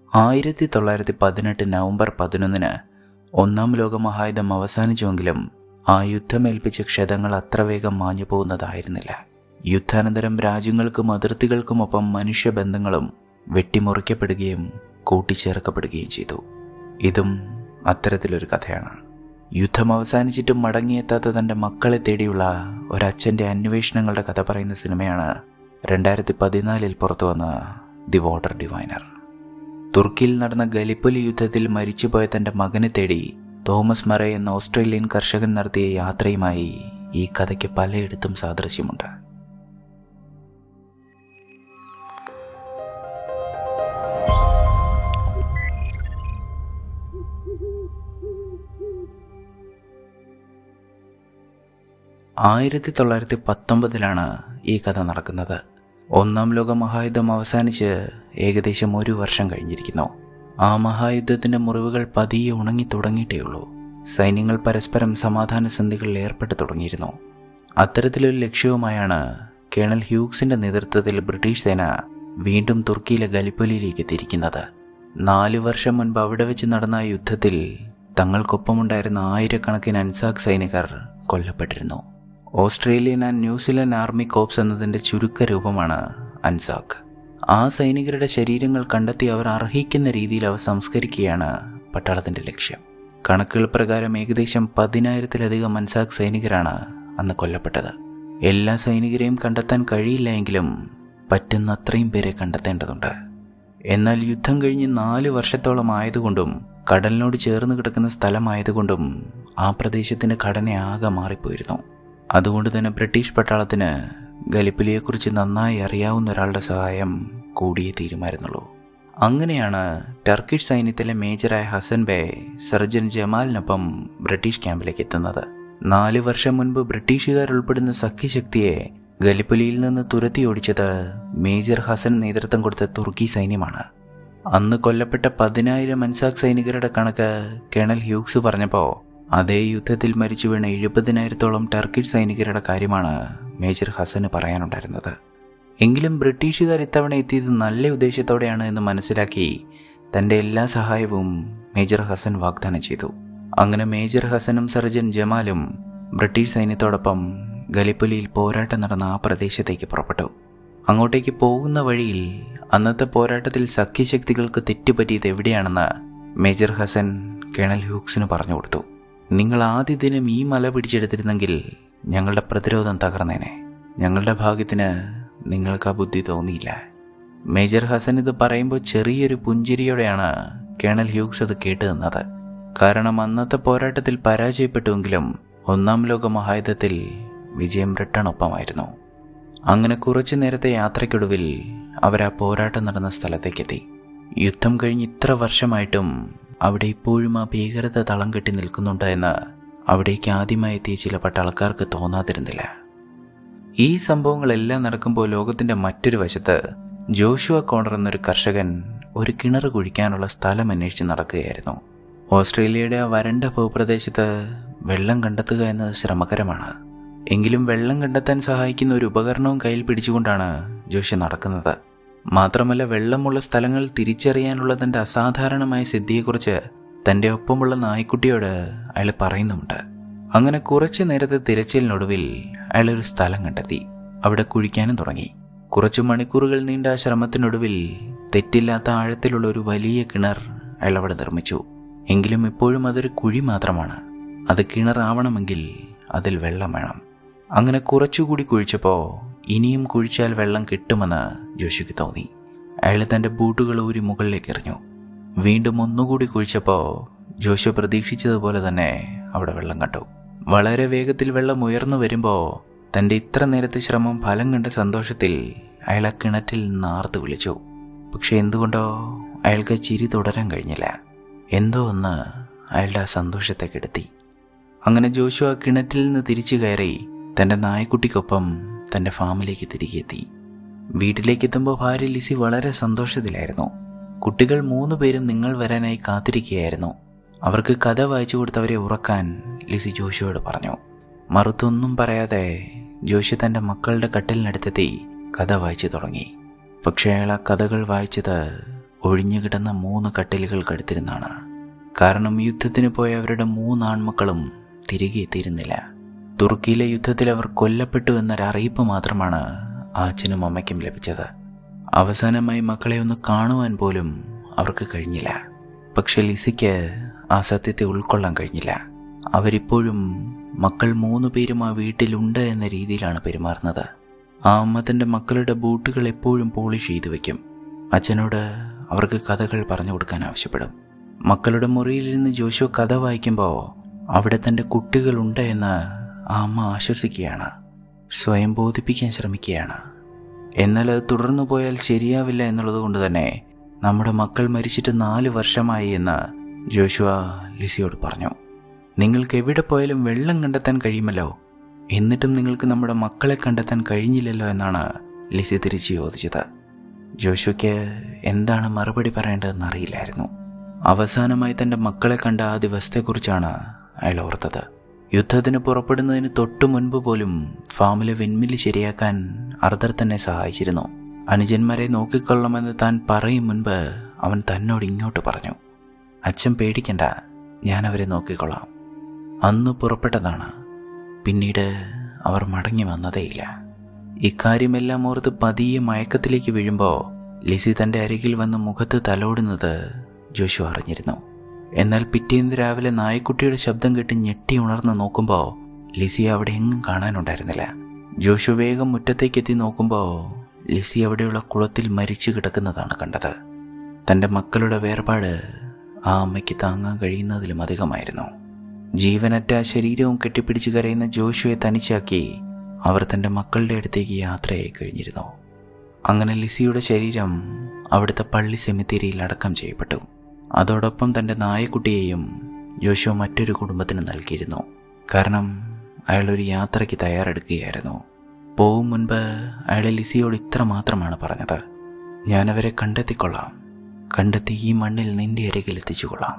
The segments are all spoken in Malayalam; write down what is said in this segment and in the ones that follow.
ആയിരത്തി തൊള്ളായിരത്തി പതിനെട്ട് നവംബർ പതിനൊന്നിന് ഒന്നാം ലോകമഹായുധം അവസാനിച്ചുവെങ്കിലും ആ യുദ്ധമേൽപ്പിച്ച ക്ഷതങ്ങൾ അത്ര വേഗം മാഞ്ഞു പോകുന്നതായിരുന്നില്ല യുദ്ധാനന്തരം രാജ്യങ്ങൾക്കും അതിർത്തികൾക്കുമൊപ്പം മനുഷ്യബന്ധങ്ങളും വെട്ടിമുറിക്കപ്പെടുകയും കൂട്ടിച്ചേർക്കപ്പെടുകയും ചെയ്തു ഇതും അത്തരത്തിലൊരു കഥയാണ് യുദ്ധം അവസാനിച്ചിട്ടും മടങ്ങിയെത്താത്ത തൻ്റെ മക്കളെ തേടിയുള്ള ഒരച്ഛൻ്റെ അന്വേഷണങ്ങളുടെ കഥ പറയുന്ന സിനിമയാണ് രണ്ടായിരത്തി പതിനാലിൽ പുറത്തു വന്ന ദി വാട്ടർ ഡിവൈനർ തുർക്കിയിൽ നടന്ന ഗലിപ്പൊലി യുദ്ധത്തിൽ മരിച്ചുപോയ തൻ്റെ മകനെ തേടി തോമസ് മറേ എന്ന ഓസ്ട്രേലിയൻ കർഷകൻ നടത്തിയ യാത്രയുമായി ഈ കഥയ്ക്ക് പലയിടത്തും സാദൃശ്യമുണ്ട് ആയിരത്തി തൊള്ളായിരത്തി പത്തൊമ്പതിലാണ് ഈ കഥ നടക്കുന്നത് ഒന്നാം ലോക മഹായുദ്ധം അവസാനിച്ച് ഏകദേശം ഒരു വർഷം കഴിഞ്ഞിരിക്കുന്നു ആ മഹായുദ്ധത്തിന്റെ മുറിവുകൾ പതിയെ ഉണങ്ങി തുടങ്ങിയിട്ടേയുള്ളൂ സൈന്യങ്ങൾ പരസ്പരം സമാധാന സന്ധികളിൽ ഏർപ്പെട്ടു തുടങ്ങിയിരുന്നു അത്തരത്തിലൊരു ലക്ഷ്യവുമായാണ് കേണൽ ഹ്യൂഗ്സിന്റെ നേതൃത്വത്തിൽ ബ്രിട്ടീഷ് സേന വീണ്ടും തുർക്കിയിലെ ഗലിപ്പൊലിയിലേക്ക് തിരിക്കുന്നത് നാല് വർഷം മുൻപ് അവിടെ വെച്ച് നടന്ന ആ യുദ്ധത്തിൽ തങ്ങൾക്കൊപ്പമുണ്ടായിരുന്ന ആയിരക്കണക്കിന് അൻസാക് സൈനികർ കൊല്ലപ്പെട്ടിരുന്നു Australian and New Zealand army corps എന്നതിൻ്റെ ചുരുക്ക രൂപമാണ് അൻസാക് ആ സൈനികരുടെ ശരീരങ്ങൾ കണ്ടെത്തി അവർ അർഹിക്കുന്ന രീതിയിൽ അവ സംസ്കരിക്കുകയാണ് പട്ടാളത്തിൻ്റെ ലക്ഷ്യം കണക്കുകൾ പ്രകാരം ഏകദേശം പതിനായിരത്തിലധികം അൻസാക് സൈനികരാണ് അന്ന് കൊല്ലപ്പെട്ടത് എല്ലാ സൈനികരെയും കണ്ടെത്താൻ കഴിയില്ല എങ്കിലും പറ്റുന്നത്രയും പേരെ കണ്ടെത്തേണ്ടതുണ്ട് എന്നാൽ യുദ്ധം കഴിഞ്ഞ് നാല് വർഷത്തോളം ആയതുകൊണ്ടും കടലിനോട് ചേർന്ന് കിടക്കുന്ന സ്ഥലമായതുകൊണ്ടും ആ പ്രദേശത്തിൻ്റെ ഘടന ആകെ മാറിപ്പോയിരുന്നു അതുകൊണ്ട് തന്നെ ബ്രിട്ടീഷ് പട്ടാളത്തിന് ഗലിപ്പിലിയെക്കുറിച്ച് നന്നായി അറിയാവുന്ന ഒരാളുടെ സഹായം കൂടിയേ തീരുമായിരുന്നുള്ളൂ അങ്ങനെയാണ് ടർക്കിഷ് സൈന്യത്തിലെ മേജറായ ഹസൻ ബേ സർജൻ ജമാലിനൊപ്പം ബ്രിട്ടീഷ് ക്യാമ്പിലേക്ക് എത്തുന്നത് നാല് വർഷം മുൻപ് ബ്രിട്ടീഷുകാർ ഉൾപ്പെടുന്ന സഖ്യശക്തിയെ ഗലിപ്പലിയിൽ നിന്ന് തുരത്തി ഓടിച്ചത് മേജർ ഹസൻ നേതൃത്വം കൊടുത്ത തുർക്കി സൈന്യമാണ് അന്ന് കൊല്ലപ്പെട്ട പതിനായിരം അൻസാക് സൈനികരുടെ കണക്ക് കേണൽ ഹ്യൂഗ്സ് പറഞ്ഞപ്പോൾ അതേ യുദ്ധത്തിൽ മരിച്ചു വീണ എഴുപതിനായിരത്തോളം ടർക്കിഷ് സൈനികരുടെ കാര്യമാണ് മേജർ ഹസന് പറയാനുണ്ടായിരുന്നത് എങ്കിലും ബ്രിട്ടീഷുകാർ ഇത്തവണ എത്തിയത് നല്ല ഉദ്ദേശത്തോടെയാണ് എന്ന് മനസ്സിലാക്കി തൻ്റെ എല്ലാ സഹായവും മേജർ ഹസൻ വാഗ്ദാനം ചെയ്തു അങ്ങനെ മേജർ ഹസനും സർജൻ ജമാലും ബ്രിട്ടീഷ് സൈന്യത്തോടൊപ്പം ഗലിപ്പൊലിയിൽ പോരാട്ടം നടന്ന ആ പ്രദേശത്തേക്ക് പുറപ്പെട്ടു അങ്ങോട്ടേക്ക് പോകുന്ന വഴിയിൽ അന്നത്തെ പോരാട്ടത്തിൽ സഖ്യശക്തികൾക്ക് തെറ്റുപറ്റിയത് എവിടെയാണെന്ന് മേജർ ഹസൻ കേണൽ ഹ്യൂക്സിന് പറഞ്ഞു കൊടുത്തു നിങ്ങൾ ആദ്യ ദിനം ഈ മല പിടിച്ചെടുത്തിരുന്നെങ്കിൽ ഞങ്ങളുടെ പ്രതിരോധം തകർന്നേനെ ഞങ്ങളുടെ ഭാഗ്യത്തിന് നിങ്ങൾക്ക് ആ ബുദ്ധി തോന്നിയില്ല മേജർ ഹസൻ ഇത് പറയുമ്പോൾ ചെറിയൊരു പുഞ്ചിരിയോടെയാണ് കേണൽ ഹ്യൂഗ്സ് അത് കേട്ടു നിന്നത് കാരണം അന്നത്തെ പോരാട്ടത്തിൽ പരാജയപ്പെട്ടുവെങ്കിലും ഒന്നാം ലോക മഹായുദ്ധത്തിൽ വിജയം ബ്രിട്ടനൊപ്പമായിരുന്നു അങ്ങനെ കുറച്ചു നേരത്തെ യാത്രയ്ക്കൊടുവിൽ അവർ ആ പോരാട്ടം നടന്ന സ്ഥലത്തേക്കെത്തി യുദ്ധം കഴിഞ്ഞ് ഇത്ര വർഷമായിട്ടും അവിടെ ഇപ്പോഴും ആ ഭീകരത തളം കെട്ടി നിൽക്കുന്നുണ്ട് എന്ന് അവിടേക്ക് ആദ്യമായി എത്തിയ ചില പട്ടാളക്കാർക്ക് തോന്നാതിരുന്നില്ല ഈ സംഭവങ്ങളെല്ലാം നടക്കുമ്പോൾ ലോകത്തിന്റെ മറ്റൊരു വശത്ത് ജോഷുവ കോണർ എന്നൊരു കർഷകൻ ഒരു കിണർ കുഴിക്കാനുള്ള സ്ഥലം അന്വേഷിച്ച് നടക്കുകയായിരുന്നു ഓസ്ട്രേലിയയുടെ ആ വരണ്ട ഭൂപ്രദേശത്ത് വെള്ളം കണ്ടെത്തുക എന്നത് ശ്രമകരമാണ് എങ്കിലും വെള്ളം കണ്ടെത്താൻ സഹായിക്കുന്ന ഒരു ഉപകരണവും കയ്യിൽ പിടിച്ചുകൊണ്ടാണ് ജോഷി നടക്കുന്നത് മാത്രമല്ല വെള്ളമുള്ള സ്ഥലങ്ങൾ തിരിച്ചറിയാനുള്ള തൻ്റെ അസാധാരണമായ സിദ്ധിയെക്കുറിച്ച് തൻ്റെ ഒപ്പമുള്ള നായ്ക്കുട്ടിയോട് അയാൾ പറയുന്നുമുണ്ട് അങ്ങനെ കുറച്ചു നേരത്തെ തിരച്ചിലിനൊടുവിൽ അയാൾ ഒരു സ്ഥലം കണ്ടെത്തി അവിടെ കുഴിക്കാനും തുടങ്ങി കുറച്ചു മണിക്കൂറുകൾ നീണ്ട ആ ശ്രമത്തിനൊടുവിൽ തെറ്റില്ലാത്ത ആഴത്തിലുള്ള ഒരു വലിയ കിണർ അയാൾ അവിടെ നിർമ്മിച്ചു എങ്കിലും ഇപ്പോഴും അതൊരു കുഴി മാത്രമാണ് അത് കിണറാവണമെങ്കിൽ അതിൽ വെള്ളം വേണം അങ്ങനെ കുറച്ചുകൂടി കുഴിച്ചപ്പോൾ ഇനിയും കുഴിച്ചാൽ വെള്ളം കിട്ടുമെന്ന് ജോഷിക്ക് തോന്നി അയാൾ തൻ്റെ ബൂട്ടുകൾ ഊരി മുകളിലേക്ക് എറിഞ്ഞു വീണ്ടും ഒന്നുകൂടി കുഴിച്ചപ്പോൾ ജോഷു പ്രതീക്ഷിച്ചതുപോലെ തന്നെ അവിടെ വെള്ളം കണ്ടു വളരെ വേഗത്തിൽ വെള്ളം ഉയർന്നു വരുമ്പോൾ തൻ്റെ ഇത്ര നേരത്തെ ശ്രമം ഫലം കണ്ട സന്തോഷത്തിൽ അയാൾ ആ കിണറ്റിൽ നിന്ന് ആർത്ത് വിളിച്ചു പക്ഷെ എന്തുകൊണ്ടോ അയാൾക്ക് ചിരി തുടരാൻ കഴിഞ്ഞില്ല എന്തോ ഒന്ന് അയാളുടെ ആ സന്തോഷത്തെ കെടുത്തി അങ്ങനെ ജോഷു ആ കിണറ്റിൽ നിന്ന് തിരിച്ചു കയറി തൻ്റെ നായ്ക്കുട്ടിക്കൊപ്പം തൻ്റെ ഫാമിലേക്ക് തിരികെ എത്തി വീട്ടിലേക്ക് എത്തുമ്പോൾ ഭാര്യ ലിസി വളരെ സന്തോഷത്തിലായിരുന്നു കുട്ടികൾ മൂന്ന് പേരും നിങ്ങൾ വരാനായി കാത്തിരിക്കുകയായിരുന്നു അവർക്ക് കഥ വായിച്ചു കൊടുത്തവരെ ഉറക്കാൻ ലിസി ജോഷിയോട് പറഞ്ഞു മറുത്തൊന്നും പറയാതെ ജോഷി തൻ്റെ മക്കളുടെ കട്ടിലിനടുത്തെത്തി കഥ വായിച്ചു തുടങ്ങി പക്ഷേ അയാൾ ആ കഥകൾ വായിച്ചത് ഒഴിഞ്ഞുകിടന്ന മൂന്ന് കട്ടിലുകൾക്കടുത്തിരുന്നാണ് കാരണം യുദ്ധത്തിന് പോയ അവരുടെ മൂന്ന് ആൺമക്കളും തിരികെ എത്തിയിരുന്നില്ല തുർക്കിയിലെ യുദ്ധത്തിൽ അവർ കൊല്ലപ്പെട്ടു എന്നൊരറിയിപ്പ് മാത്രമാണ് ആ അച്ഛനും അമ്മയ്ക്കും ലഭിച്ചത് അവസാനമായി മക്കളെ ഒന്ന് കാണുവാൻ പോലും അവർക്ക് കഴിഞ്ഞില്ല പക്ഷെ ലിസിക്ക് ആ സത്യത്തെ ഉൾക്കൊള്ളാൻ കഴിഞ്ഞില്ല അവരിപ്പോഴും മക്കൾ മൂന്ന് പേരും ആ വീട്ടിലുണ്ട് എന്ന രീതിയിലാണ് പെരുമാറുന്നത് ആ അമ്മ തൻ്റെ മക്കളുടെ ബൂട്ടുകൾ എപ്പോഴും പോളിഷ് ചെയ്തു വെക്കും അച്ഛനോട് അവർക്ക് കഥകൾ പറഞ്ഞു കൊടുക്കാൻ ആവശ്യപ്പെടും മക്കളുടെ മുറിയിൽ നിന്ന് ജോഷു കഥ വായിക്കുമ്പോൾ അവിടെ തൻ്റെ കുട്ടികളുണ്ട് എന്ന് ആ അമ്മ ആശ്വസിക്കുകയാണ് സ്വയം ബോധിപ്പിക്കാൻ ശ്രമിക്കുകയാണ് എന്നാൽ അത് തുടർന്നു പോയാൽ ശരിയാവില്ല എന്നുള്ളത് കൊണ്ട് തന്നെ നമ്മുടെ മക്കൾ മരിച്ചിട്ട് നാല് വർഷമായി എന്ന് ജോഷുവ ലിസിയോട് പറഞ്ഞു നിങ്ങൾക്ക് എവിടെ പോയാലും വെള്ളം കണ്ടെത്താൻ കഴിയുമല്ലോ എന്നിട്ടും നിങ്ങൾക്ക് നമ്മുടെ മക്കളെ കണ്ടെത്താൻ കഴിഞ്ഞില്ലല്ലോ എന്നാണ് ലിസി തിരിച്ചു ചോദിച്ചത് ജോഷുയ്ക്ക് എന്താണ് മറുപടി പറയേണ്ടതെന്ന് അറിയില്ലായിരുന്നു അവസാനമായി തൻ്റെ മക്കളെ കണ്ട ആ ദിവസത്തെക്കുറിച്ചാണ് അയാൾ ഓർത്തത് യുദ്ധത്തിന് പുറപ്പെടുന്നതിന് തൊട്ടു മുൻപ് പോലും ഫാമിലെ വിൻമില്ല് ശരിയാക്കാൻ അർദർ തന്നെ സഹായിച്ചിരുന്നു അനുജന്മാരെ നോക്കിക്കൊള്ളണമെന്ന് താൻ പറയും മുൻപ് അവൻ തന്നോട് ഇങ്ങോട്ട് പറഞ്ഞു അച്ഛൻ പേടിക്കണ്ട ഞാൻ അവരെ നോക്കിക്കൊള്ളാം അന്ന് പുറപ്പെട്ടതാണ് പിന്നീട് അവർ മടങ്ങി വന്നതേയില്ല ഇക്കാര്യമെല്ലാം ഓർത്ത് പതിയെ മയക്കത്തിലേക്ക് വീഴുമ്പോൾ ലിസി തൻ്റെ അരികിൽ വന്ന് മുഖത്ത് തലോടുന്നത് ജോഷു അറിഞ്ഞിരുന്നു എന്നാൽ പിറ്റേന്ന് രാവിലെ നായക്കുട്ടിയുടെ ശബ്ദം കേട്ട് ഞെട്ടി ഉണർന്ന് നോക്കുമ്പോൾ ലിസി അവിടെ എങ്ങും കാണാനുണ്ടായിരുന്നില്ല ജോഷു വേഗം മുറ്റത്തേക്ക് എത്തി നോക്കുമ്പോൾ ലിസി അവിടെയുള്ള കുളത്തിൽ മരിച്ചു കിടക്കുന്നതാണ് കണ്ടത് തൻ്റെ മക്കളുടെ വേർപാട് ആ അമ്മയ്ക്ക് താങ്ങാൻ കഴിയുന്നതിലും അധികമായിരുന്നു ജീവനറ്റ ആ ശരീരവും കെട്ടിപ്പിടിച്ച് കരയുന്ന ജോഷുവെ തനിച്ചാക്കി അവർ തൻ്റെ മക്കളുടെ അടുത്തേക്ക് യാത്രയായി കഴിഞ്ഞിരുന്നു അങ്ങനെ ലിസിയുടെ ശരീരം അവിടുത്തെ പള്ളി സെമിത്തേരിയിൽ അടക്കം ചെയ്യപ്പെട്ടു അതോടൊപ്പം തൻ്റെ നായക്കുട്ടിയെയും ജോഷു മറ്റൊരു കുടുംബത്തിന് നൽകിയിരുന്നു കാരണം അയാൾ ഒരു യാത്രയ്ക്ക് തയ്യാറെടുക്കുകയായിരുന്നു പോവും മുൻപ് അയാൾ ലിസിയോട് ഇത്ര മാത്രമാണ് പറഞ്ഞത് ഞാനവരെ കണ്ടെത്തിക്കൊള്ളാം കണ്ടെത്തി ഈ മണ്ണിൽ നിന്റെ അരികിൽ എത്തിച്ചുകൊള്ളാം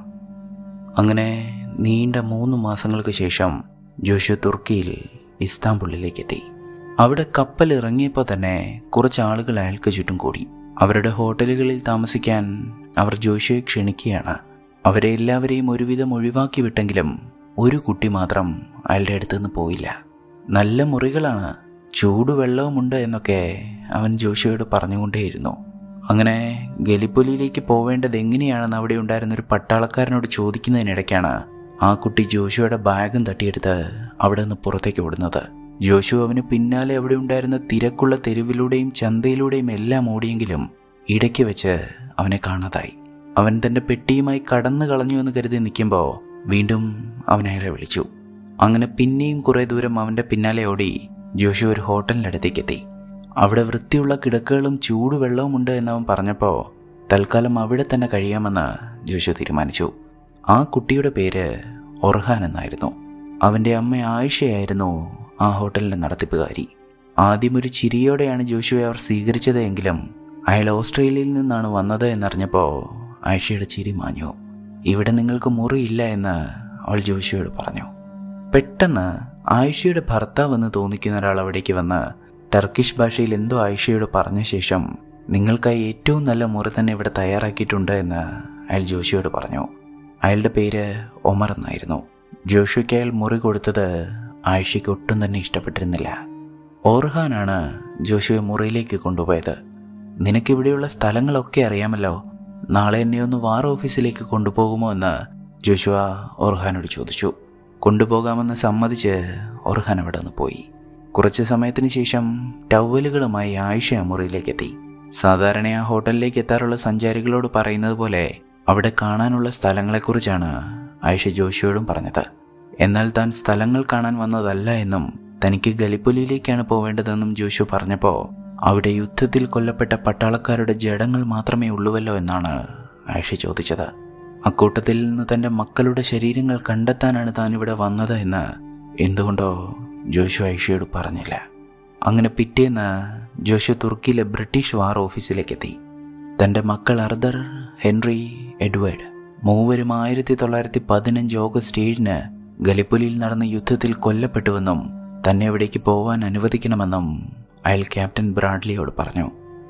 അങ്ങനെ നീണ്ട മൂന്ന് മാസങ്ങൾക്ക് ശേഷം ജോഷു തുർക്കിയിൽ ഇസ്താംബുളിലേക്ക് എത്തി അവിടെ കപ്പൽ ഇറങ്ങിയപ്പോൾ തന്നെ കുറച്ച് ആളുകൾ അയാൾക്ക് ചുറ്റും കൂടി അവരുടെ ഹോട്ടലുകളിൽ താമസിക്കാൻ അവർ ജോഷുയെ ക്ഷണിക്കുകയാണ് അവരെ എല്ലാവരെയും ഒരുവിധം ഒഴിവാക്കി വിട്ടെങ്കിലും ഒരു കുട്ടി മാത്രം അയാളുടെ അടുത്ത് നിന്ന് പോയില്ല നല്ല മുറികളാണ് ചൂടുവെള്ളവുമുണ്ട് എന്നൊക്കെ അവൻ ജോഷുയോട് പറഞ്ഞുകൊണ്ടേയിരുന്നു അങ്ങനെ ഗലിപ്പൊലിയിലേക്ക് പോവേണ്ടത് എങ്ങനെയാണെന്ന് അവിടെ ഉണ്ടായിരുന്ന ഒരു പട്ടാളക്കാരനോട് ചോദിക്കുന്നതിനിടയ്ക്കാണ് ആ കുട്ടി ജോഷുവയുടെ ബാഗും തട്ടിയെടുത്ത് അവിടെ നിന്ന് പുറത്തേക്ക് ഓടുന്നത് ജോഷു അവന് പിന്നാലെ അവിടെ ഉണ്ടായിരുന്ന തിരക്കുള്ള തെരുവിലൂടെയും ചന്തയിലൂടെയും എല്ലാം ഓടിയെങ്കിലും ഇടയ്ക്ക് വെച്ച് അവനെ കാണാതായി അവൻ തൻ്റെ പെട്ടിയുമായി കടന്നു കളഞ്ഞു എന്ന് കരുതി നിൽക്കുമ്പോൾ വീണ്ടും അവൻ അയാളെ വിളിച്ചു അങ്ങനെ പിന്നെയും കുറേ ദൂരം അവൻ്റെ പിന്നാലെ ഓടി ജോഷു ഒരു ഹോട്ടലിൻ്റെ അടുത്തേക്ക് എത്തി അവിടെ വൃത്തിയുള്ള കിടക്കകളും ചൂടുവെള്ളവും ഉണ്ട് എന്നവൻ പറഞ്ഞപ്പോൾ തൽക്കാലം അവിടെ തന്നെ കഴിയാമെന്ന് ജോഷു തീരുമാനിച്ചു ആ കുട്ടിയുടെ പേര് ഒർഹാൻ എന്നായിരുന്നു അവൻ്റെ അമ്മ ആയിഷയായിരുന്നു ആ ഹോട്ടലിൻ്റെ നടത്തിപ്പുകാരി ആദ്യം ഒരു ചിരിയോടെയാണ് ജോഷുവെ അവർ സ്വീകരിച്ചത് എങ്കിലും അയാൾ ഓസ്ട്രേലിയയിൽ നിന്നാണ് വന്നത് എന്നറിഞ്ഞപ്പോൾ ആയിഷയുടെ ചിരി മാഞ്ഞു ഇവിടെ നിങ്ങൾക്ക് മുറിയില്ല എന്ന് അവൾ ജോഷുവോട് പറഞ്ഞു പെട്ടെന്ന് ആയിഷയുടെ ഭർത്താവ് എന്ന് തോന്നിക്കുന്ന ഒരാൾ അവിടേക്ക് വന്ന് ടർക്കിഷ് ഭാഷയിൽ എന്തോ ആയിഷയോട് പറഞ്ഞ ശേഷം നിങ്ങൾക്കായി ഏറ്റവും നല്ല മുറി തന്നെ ഇവിടെ തയ്യാറാക്കിയിട്ടുണ്ട് എന്ന് അയാൾ ജോഷിയോട് പറഞ്ഞു അയാളുടെ പേര് ഒമർ എന്നായിരുന്നു ജോഷിക്ക് അയാൾ മുറി കൊടുത്തത് ആയിഷയ്ക്ക് ഒട്ടും തന്നെ ഇഷ്ടപ്പെട്ടിരുന്നില്ല ഓർഹാനാണ് ജോഷുവെ മുറിയിലേക്ക് കൊണ്ടുപോയത് നിനക്കിവിടെയുള്ള സ്ഥലങ്ങളൊക്കെ അറിയാമല്ലോ നാളെ എന്നെ ഒന്ന് വാർ ഓഫീസിലേക്ക് കൊണ്ടുപോകുമോ എന്ന് ജോഷുവ ഓർഹാനോട് ചോദിച്ചു കൊണ്ടുപോകാമെന്ന് സമ്മതിച്ച് ഓർഹാൻ അവിടെ നിന്ന് പോയി കുറച്ച് സമയത്തിന് ശേഷം ടവലുകളുമായി ആയിഷ ആ മുറിയിലേക്ക് എത്തി സാധാരണ ആ ഹോട്ടലിലേക്ക് എത്താറുള്ള സഞ്ചാരികളോട് പറയുന്നത് പോലെ അവിടെ കാണാനുള്ള സ്ഥലങ്ങളെക്കുറിച്ചാണ് ആയിഷ ജോഷിയോടും പറഞ്ഞത് എന്നാൽ താൻ സ്ഥലങ്ങൾ കാണാൻ വന്നതല്ല എന്നും തനിക്ക് ഗലിപ്പൊലിയിലേക്കാണ് പോവേണ്ടതെന്നും ജോഷു പറഞ്ഞപ്പോൾ അവിടെ യുദ്ധത്തിൽ കൊല്ലപ്പെട്ട പട്ടാളക്കാരുടെ ജഡങ്ങൾ മാത്രമേ ഉള്ളുവല്ലോ എന്നാണ് ആയിഷ ചോദിച്ചത് അക്കൂട്ടത്തിൽ നിന്ന് തൻ്റെ മക്കളുടെ ശരീരങ്ങൾ കണ്ടെത്താനാണ് താൻ ഇവിടെ വന്നത് എന്ന് എന്തുകൊണ്ടോ ജോഷു ഐഷയോട് പറഞ്ഞില്ല അങ്ങനെ പിറ്റേന്ന് ജോഷു തുർക്കിയിലെ ബ്രിട്ടീഷ് വാർ ഓഫീസിലേക്കെത്തി തൻ്റെ മക്കൾ അർദർ ഹെൻറി എഡ്വേർഡ് മൂവരും ആയിരത്തി തൊള്ളായിരത്തി പതിനഞ്ച് ഓഗസ്റ്റ് ഏഴിന് ഗലിപ്പൊലിയിൽ നടന്ന യുദ്ധത്തിൽ കൊല്ലപ്പെട്ടുവെന്നും തന്നെ എവിടേക്ക് പോവാൻ അനുവദിക്കണമെന്നും അയാൾ ക്യാപ്റ്റൻ ബ്രാഡ്ലിയോട് പറഞ്ഞു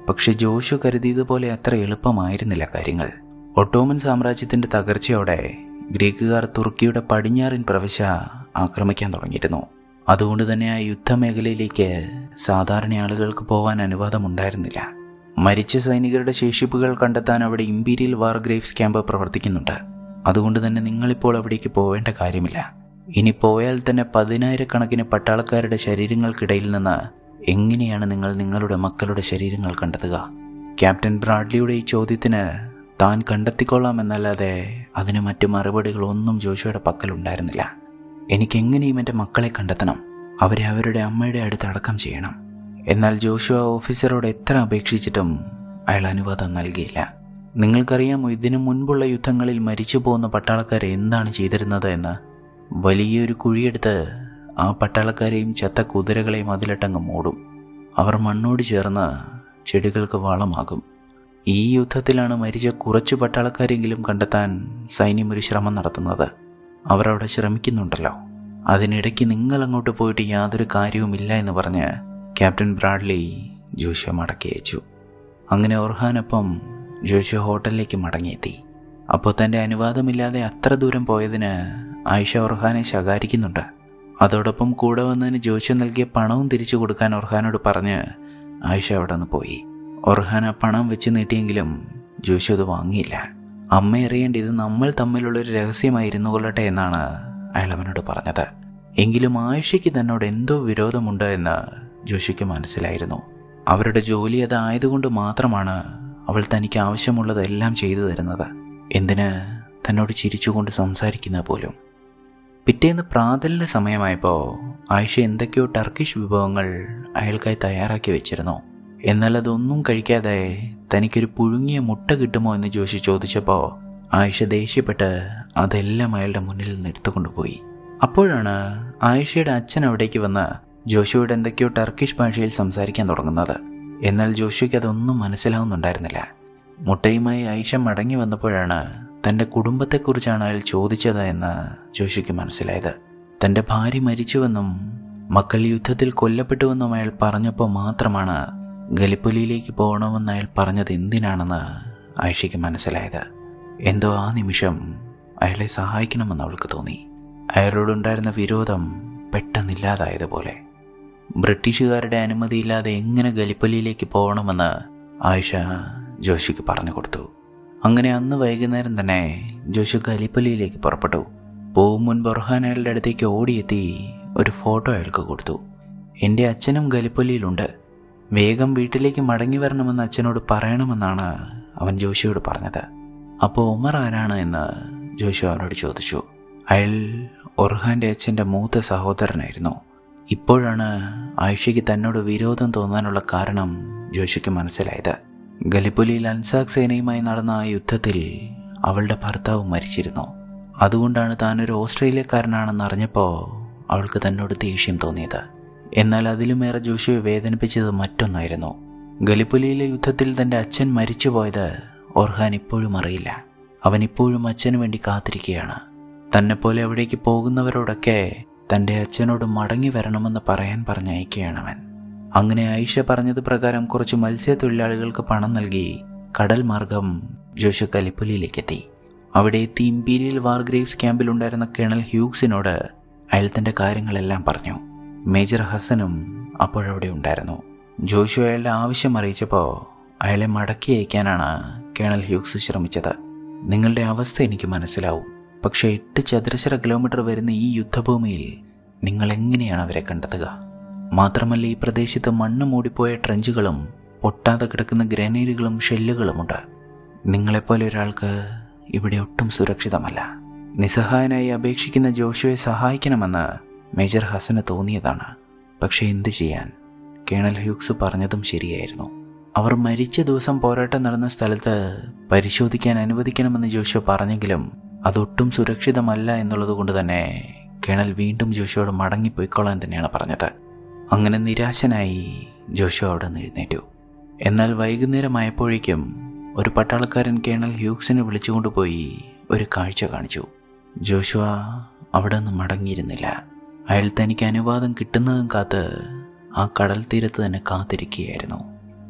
പക്ഷെ ജോഷു കരുതിയതുപോലെ അത്ര എളുപ്പമായിരുന്നില്ല കാര്യങ്ങൾ ഒട്ടോമൻ സാമ്രാജ്യത്തിന്റെ തകർച്ചയോടെ ഗ്രീക്കുകാർ തുർക്കിയുടെ പടിഞ്ഞാറൻ പ്രവിശ്യ ആക്രമിക്കാൻ തുടങ്ങിയിരുന്നു അതുകൊണ്ട് തന്നെ ആ യുദ്ധമേഖലയിലേക്ക് സാധാരണ ആളുകൾക്ക് പോകാൻ അനുവാദമുണ്ടായിരുന്നില്ല മരിച്ച സൈനികരുടെ ശേഷിപ്പുകൾ കണ്ടെത്താൻ അവിടെ ഇമ്പീരിയൽ വാർ ഗ്രേവ്സ് ക്യാമ്പ് പ്രവർത്തിക്കുന്നുണ്ട് അതുകൊണ്ട് തന്നെ നിങ്ങളിപ്പോൾ അവിടേക്ക് പോവേണ്ട കാര്യമില്ല ഇനി പോയാൽ തന്നെ പതിനായിരക്കണക്കിന് പട്ടാളക്കാരുടെ ശരീരങ്ങൾക്കിടയിൽ നിന്ന് എങ്ങനെയാണ് നിങ്ങൾ നിങ്ങളുടെ മക്കളുടെ ശരീരങ്ങൾ കണ്ടെത്തുക ക്യാപ്റ്റൻ ബ്രാഡ്ലിയുടെ ഈ ചോദ്യത്തിന് താൻ കണ്ടെത്തിക്കൊള്ളാം എന്നല്ലാതെ അതിന് മറ്റു മറുപടികളൊന്നും ജോഷുവയുടെ പക്കലുണ്ടായിരുന്നില്ല എനിക്കെങ്ങനെയും എൻ്റെ മക്കളെ കണ്ടെത്തണം അവരെ അവരുടെ അമ്മയുടെ അടുത്ത് അടക്കം ചെയ്യണം എന്നാൽ ജോഷുവ ഓഫീസറോട് എത്ര അപേക്ഷിച്ചിട്ടും അയാൾ അനുവാദം നൽകിയില്ല നിങ്ങൾക്കറിയാമോ ഇതിനു മുൻപുള്ള യുദ്ധങ്ങളിൽ മരിച്ചു പോകുന്ന പട്ടാളക്കാരെ എന്താണ് ചെയ്തിരുന്നത് എന്ന് വലിയൊരു കുഴിയെടുത്ത് ആ പട്ടാളക്കാരെയും ചത്ത കുതിരകളെയും അതിലിട്ടങ്ങ് മൂടും അവർ മണ്ണോട് ചേർന്ന് ചെടികൾക്ക് വളമാകും ഈ യുദ്ധത്തിലാണ് മരിച്ച കുറച്ചു പട്ടാളക്കാരെങ്കിലും കണ്ടെത്താൻ സൈന്യം ഒരു ശ്രമം നടത്തുന്നത് അവർ അവിടെ ശ്രമിക്കുന്നുണ്ടല്ലോ അതിനിടയ്ക്ക് നിങ്ങൾ അങ്ങോട്ട് പോയിട്ട് യാതൊരു കാര്യവുമില്ല എന്ന് പറഞ്ഞ് ക്യാപ്റ്റൻ ബ്രാഡ്ലി ജോഷ്യ മടക്കി അയച്ചു അങ്ങനെ ഒർഹാനൊപ്പം ജോഷ്യ ഹോട്ടലിലേക്ക് മടങ്ങിയെത്തി അപ്പോൾ തൻ്റെ അനുവാദമില്ലാതെ അത്ര ദൂരം പോയതിന് ആയിഷ ഒർഹാനെ ശകാരിക്കുന്നുണ്ട് അതോടൊപ്പം കൂടെ വന്നതിന് ജോഷ്യ നൽകിയ പണവും തിരിച്ചു കൊടുക്കാൻ ഒർഹാനോട് പറഞ്ഞ് ആയിഷ അവിടെ നിന്ന് പോയി ഒർഹാൻ ആ പണം വെച്ച് നീട്ടിയെങ്കിലും ജോഷ്യ അത് വാങ്ങിയില്ല അമ്മ അറിയേണ്ട ഇത് നമ്മൾ തമ്മിലുള്ളൊരു രഹസ്യമായിരുന്നു കൊള്ളട്ടെ എന്നാണ് അയാൾ അവനോട് പറഞ്ഞത് എങ്കിലും ആയിഷയ്ക്ക് തന്നോട് എന്തോ വിരോധമുണ്ട് എന്ന് ജോഷിക്ക് മനസ്സിലായിരുന്നു അവരുടെ ജോലി അതായതുകൊണ്ട് മാത്രമാണ് അവൾ തനിക്ക് ആവശ്യമുള്ളതെല്ലാം ചെയ്തു തരുന്നത് എന്തിന് തന്നോട് ചിരിച്ചുകൊണ്ട് സംസാരിക്കുന്ന പോലും പിറ്റേന്ന് പ്രാതലിൻ്റെ സമയമായപ്പോൾ ആയിഷ എന്തൊക്കെയോ ടർക്കിഷ് വിഭവങ്ങൾ അയാൾക്കായി തയ്യാറാക്കി വെച്ചിരുന്നു എന്നാൽ അതൊന്നും കഴിക്കാതെ തനിക്കൊരു പുഴുങ്ങിയ മുട്ട കിട്ടുമോ എന്ന് ജോഷി ചോദിച്ചപ്പോൾ ആയിഷ ദേഷ്യപ്പെട്ട് അതെല്ലാം അയാളുടെ മുന്നിൽ നിന്ന് എടുത്തുകൊണ്ടുപോയി അപ്പോഴാണ് ആയിഷയുടെ അച്ഛൻ അവിടേക്ക് വന്ന് ജോഷുവോട് എന്തൊക്കെയോ ടർക്കിഷ് ഭാഷയിൽ സംസാരിക്കാൻ തുടങ്ങുന്നത് എന്നാൽ ജോഷുയ്ക്ക് അതൊന്നും മനസ്സിലാവുന്നുണ്ടായിരുന്നില്ല മുട്ടയുമായി ആയിഷ മടങ്ങി വന്നപ്പോഴാണ് തൻ്റെ കുടുംബത്തെക്കുറിച്ചാണ് അയാൾ ചോദിച്ചത് എന്ന് ജോഷുയ്ക്ക് മനസ്സിലായത് തൻ്റെ ഭാര്യ മരിച്ചുവെന്നും മക്കൾ യുദ്ധത്തിൽ കൊല്ലപ്പെട്ടുവെന്നും അയാൾ പറഞ്ഞപ്പോൾ മാത്രമാണ് ഗലിപ്പൊലിയിലേക്ക് പോകണമെന്ന് അയാൾ പറഞ്ഞത് എന്തിനാണെന്ന് ആയിഷയ്ക്ക് മനസ്സിലായത് എന്തോ ആ നിമിഷം അയാളെ സഹായിക്കണമെന്ന് അവൾക്ക് തോന്നി അയാളോടുണ്ടായിരുന്ന വിരോധം പെട്ടെന്നില്ലാതായതുപോലെ ബ്രിട്ടീഷുകാരുടെ അനുമതിയില്ലാതെ എങ്ങനെ ഗലിപ്പലിയിലേക്ക് പോകണമെന്ന് ആയിഷ ജോഷിക്ക് പറഞ്ഞു കൊടുത്തു അങ്ങനെ അന്ന് വൈകുന്നേരം തന്നെ ജോഷി ഗലിപ്പലിയിലേക്ക് പുറപ്പെട്ടു പോവും മുൻപ് ഒർഹാൻ അയാളുടെ അടുത്തേക്ക് ഓടിയെത്തി ഒരു ഫോട്ടോ അയാൾക്ക് കൊടുത്തു എൻ്റെ അച്ഛനും ഗലിപ്പലിയിലുണ്ട് വേഗം വീട്ടിലേക്ക് മടങ്ങി വരണമെന്ന് അച്ഛനോട് പറയണമെന്നാണ് അവൻ ജോഷിയോട് പറഞ്ഞത് അപ്പോൾ ഉമർ ആരാണ് എന്ന് ജോഷു അവനോട് ചോദിച്ചു അയാൾ ഒർഹാൻ്റെ അച്ഛൻ്റെ മൂത്ത സഹോദരനായിരുന്നു ഇപ്പോഴാണ് ആയിഷയ്ക്ക് തന്നോട് വിരോധം തോന്നാനുള്ള കാരണം ജോഷിക്ക് മനസ്സിലായത് ഗലിപ്പുലിയിൽ അൻസാഖ് സേനയുമായി നടന്ന ആ യുദ്ധത്തിൽ അവളുടെ ഭർത്താവ് മരിച്ചിരുന്നു അതുകൊണ്ടാണ് താനൊരു ഓസ്ട്രേലിയക്കാരനാണെന്ന് അറിഞ്ഞപ്പോൾ അവൾക്ക് തന്നോട് ദേഷ്യം തോന്നിയത് എന്നാൽ അതിലുമേറെ ജോഷുവെ വേദനിപ്പിച്ചത് മറ്റൊന്നായിരുന്നു ഗലിപ്പുലിയിലെ യുദ്ധത്തിൽ തൻ്റെ അച്ഛൻ മരിച്ചുപോയത് ഒർഹാൻ ഇപ്പോഴും അറിയില്ല അവൻ ഇപ്പോഴും അച്ഛനു വേണ്ടി കാത്തിരിക്കുകയാണ് തന്നെപ്പോലെ അവിടേക്ക് പോകുന്നവരോടൊക്കെ തൻ്റെ അച്ഛനോട് മടങ്ങി വരണമെന്ന് പറയാൻ പറഞ്ഞയക്കുകയാണ് അവൻ അങ്ങനെ ആയിഷ പറഞ്ഞത് പ്രകാരം കുറച്ച് മത്സ്യത്തൊഴിലാളികൾക്ക് പണം നൽകി കടൽ മാർഗം ജോഷു കലിപ്പുലിയിലേക്കെത്തി അവിടെ എത്തി ഇമ്പീരിയൽ വാർ ഗ്രേവ്സ് ക്യാമ്പിലുണ്ടായിരുന്ന കേണൽ ഹ്യൂഗ്സിനോട് അയാൾ തൻ്റെ കാര്യങ്ങളെല്ലാം പറഞ്ഞു മേജർ ഹസനും അപ്പോഴവിടെ ഉണ്ടായിരുന്നു ജോഷു അയാളുടെ ആവശ്യം അറിയിച്ചപ്പോൾ അയാളെ മടക്കി അയക്കാനാണ് കേണൽ ഹ്യൂഗ്സ് ശ്രമിച്ചത് നിങ്ങളുടെ അവസ്ഥ എനിക്ക് മനസ്സിലാവും പക്ഷേ എട്ട് ചതുരശ്ര കിലോമീറ്റർ വരുന്ന ഈ യുദ്ധഭൂമിയിൽ നിങ്ങൾ എങ്ങനെയാണ് അവരെ കണ്ടെത്തുക മാത്രമല്ല ഈ പ്രദേശത്ത് മണ്ണ് മൂടിപ്പോയ ട്രഞ്ചുകളും പൊട്ടാതെ കിടക്കുന്ന ഗ്രനേഡുകളും ഷെല്ലുകളുമുണ്ട് നിങ്ങളെപ്പോലെ ഒരാൾക്ക് ഇവിടെ ഒട്ടും സുരക്ഷിതമല്ല നിസ്സഹായനായി അപേക്ഷിക്കുന്ന ജോഷുവെ സഹായിക്കണമെന്ന് മേജർ ഹസന് തോന്നിയതാണ് പക്ഷെ എന്ത് ചെയ്യാൻ കേണൽ ഹ്യൂക്സ് പറഞ്ഞതും ശരിയായിരുന്നു അവർ മരിച്ച ദിവസം പോരാട്ടം നടന്ന സ്ഥലത്ത് പരിശോധിക്കാൻ അനുവദിക്കണമെന്ന് ജോഷു പറഞ്ഞെങ്കിലും അതൊട്ടും സുരക്ഷിതമല്ല എന്നുള്ളത് കൊണ്ട് തന്നെ കേണൽ വീണ്ടും ജോഷുവോട് മടങ്ങിപ്പോയിക്കൊള്ളാൻ തന്നെയാണ് പറഞ്ഞത് അങ്ങനെ നിരാശനായി ജോഷു അവിടെ നിന്ന് എഴുന്നേറ്റു എന്നാൽ വൈകുന്നേരമായപ്പോഴേക്കും ഒരു പട്ടാളക്കാരൻ കേണൽ ഹ്യൂക്സിനെ വിളിച്ചുകൊണ്ടുപോയി ഒരു കാഴ്ച കാണിച്ചു ജോഷുവ അവിടെ നിന്ന് മടങ്ങിയിരുന്നില്ല അയാൾ തനിക്ക് അനുവാദം കിട്ടുന്നതും കാത്ത് ആ കടൽ തീരത്ത് തന്നെ കാത്തിരിക്കുകയായിരുന്നു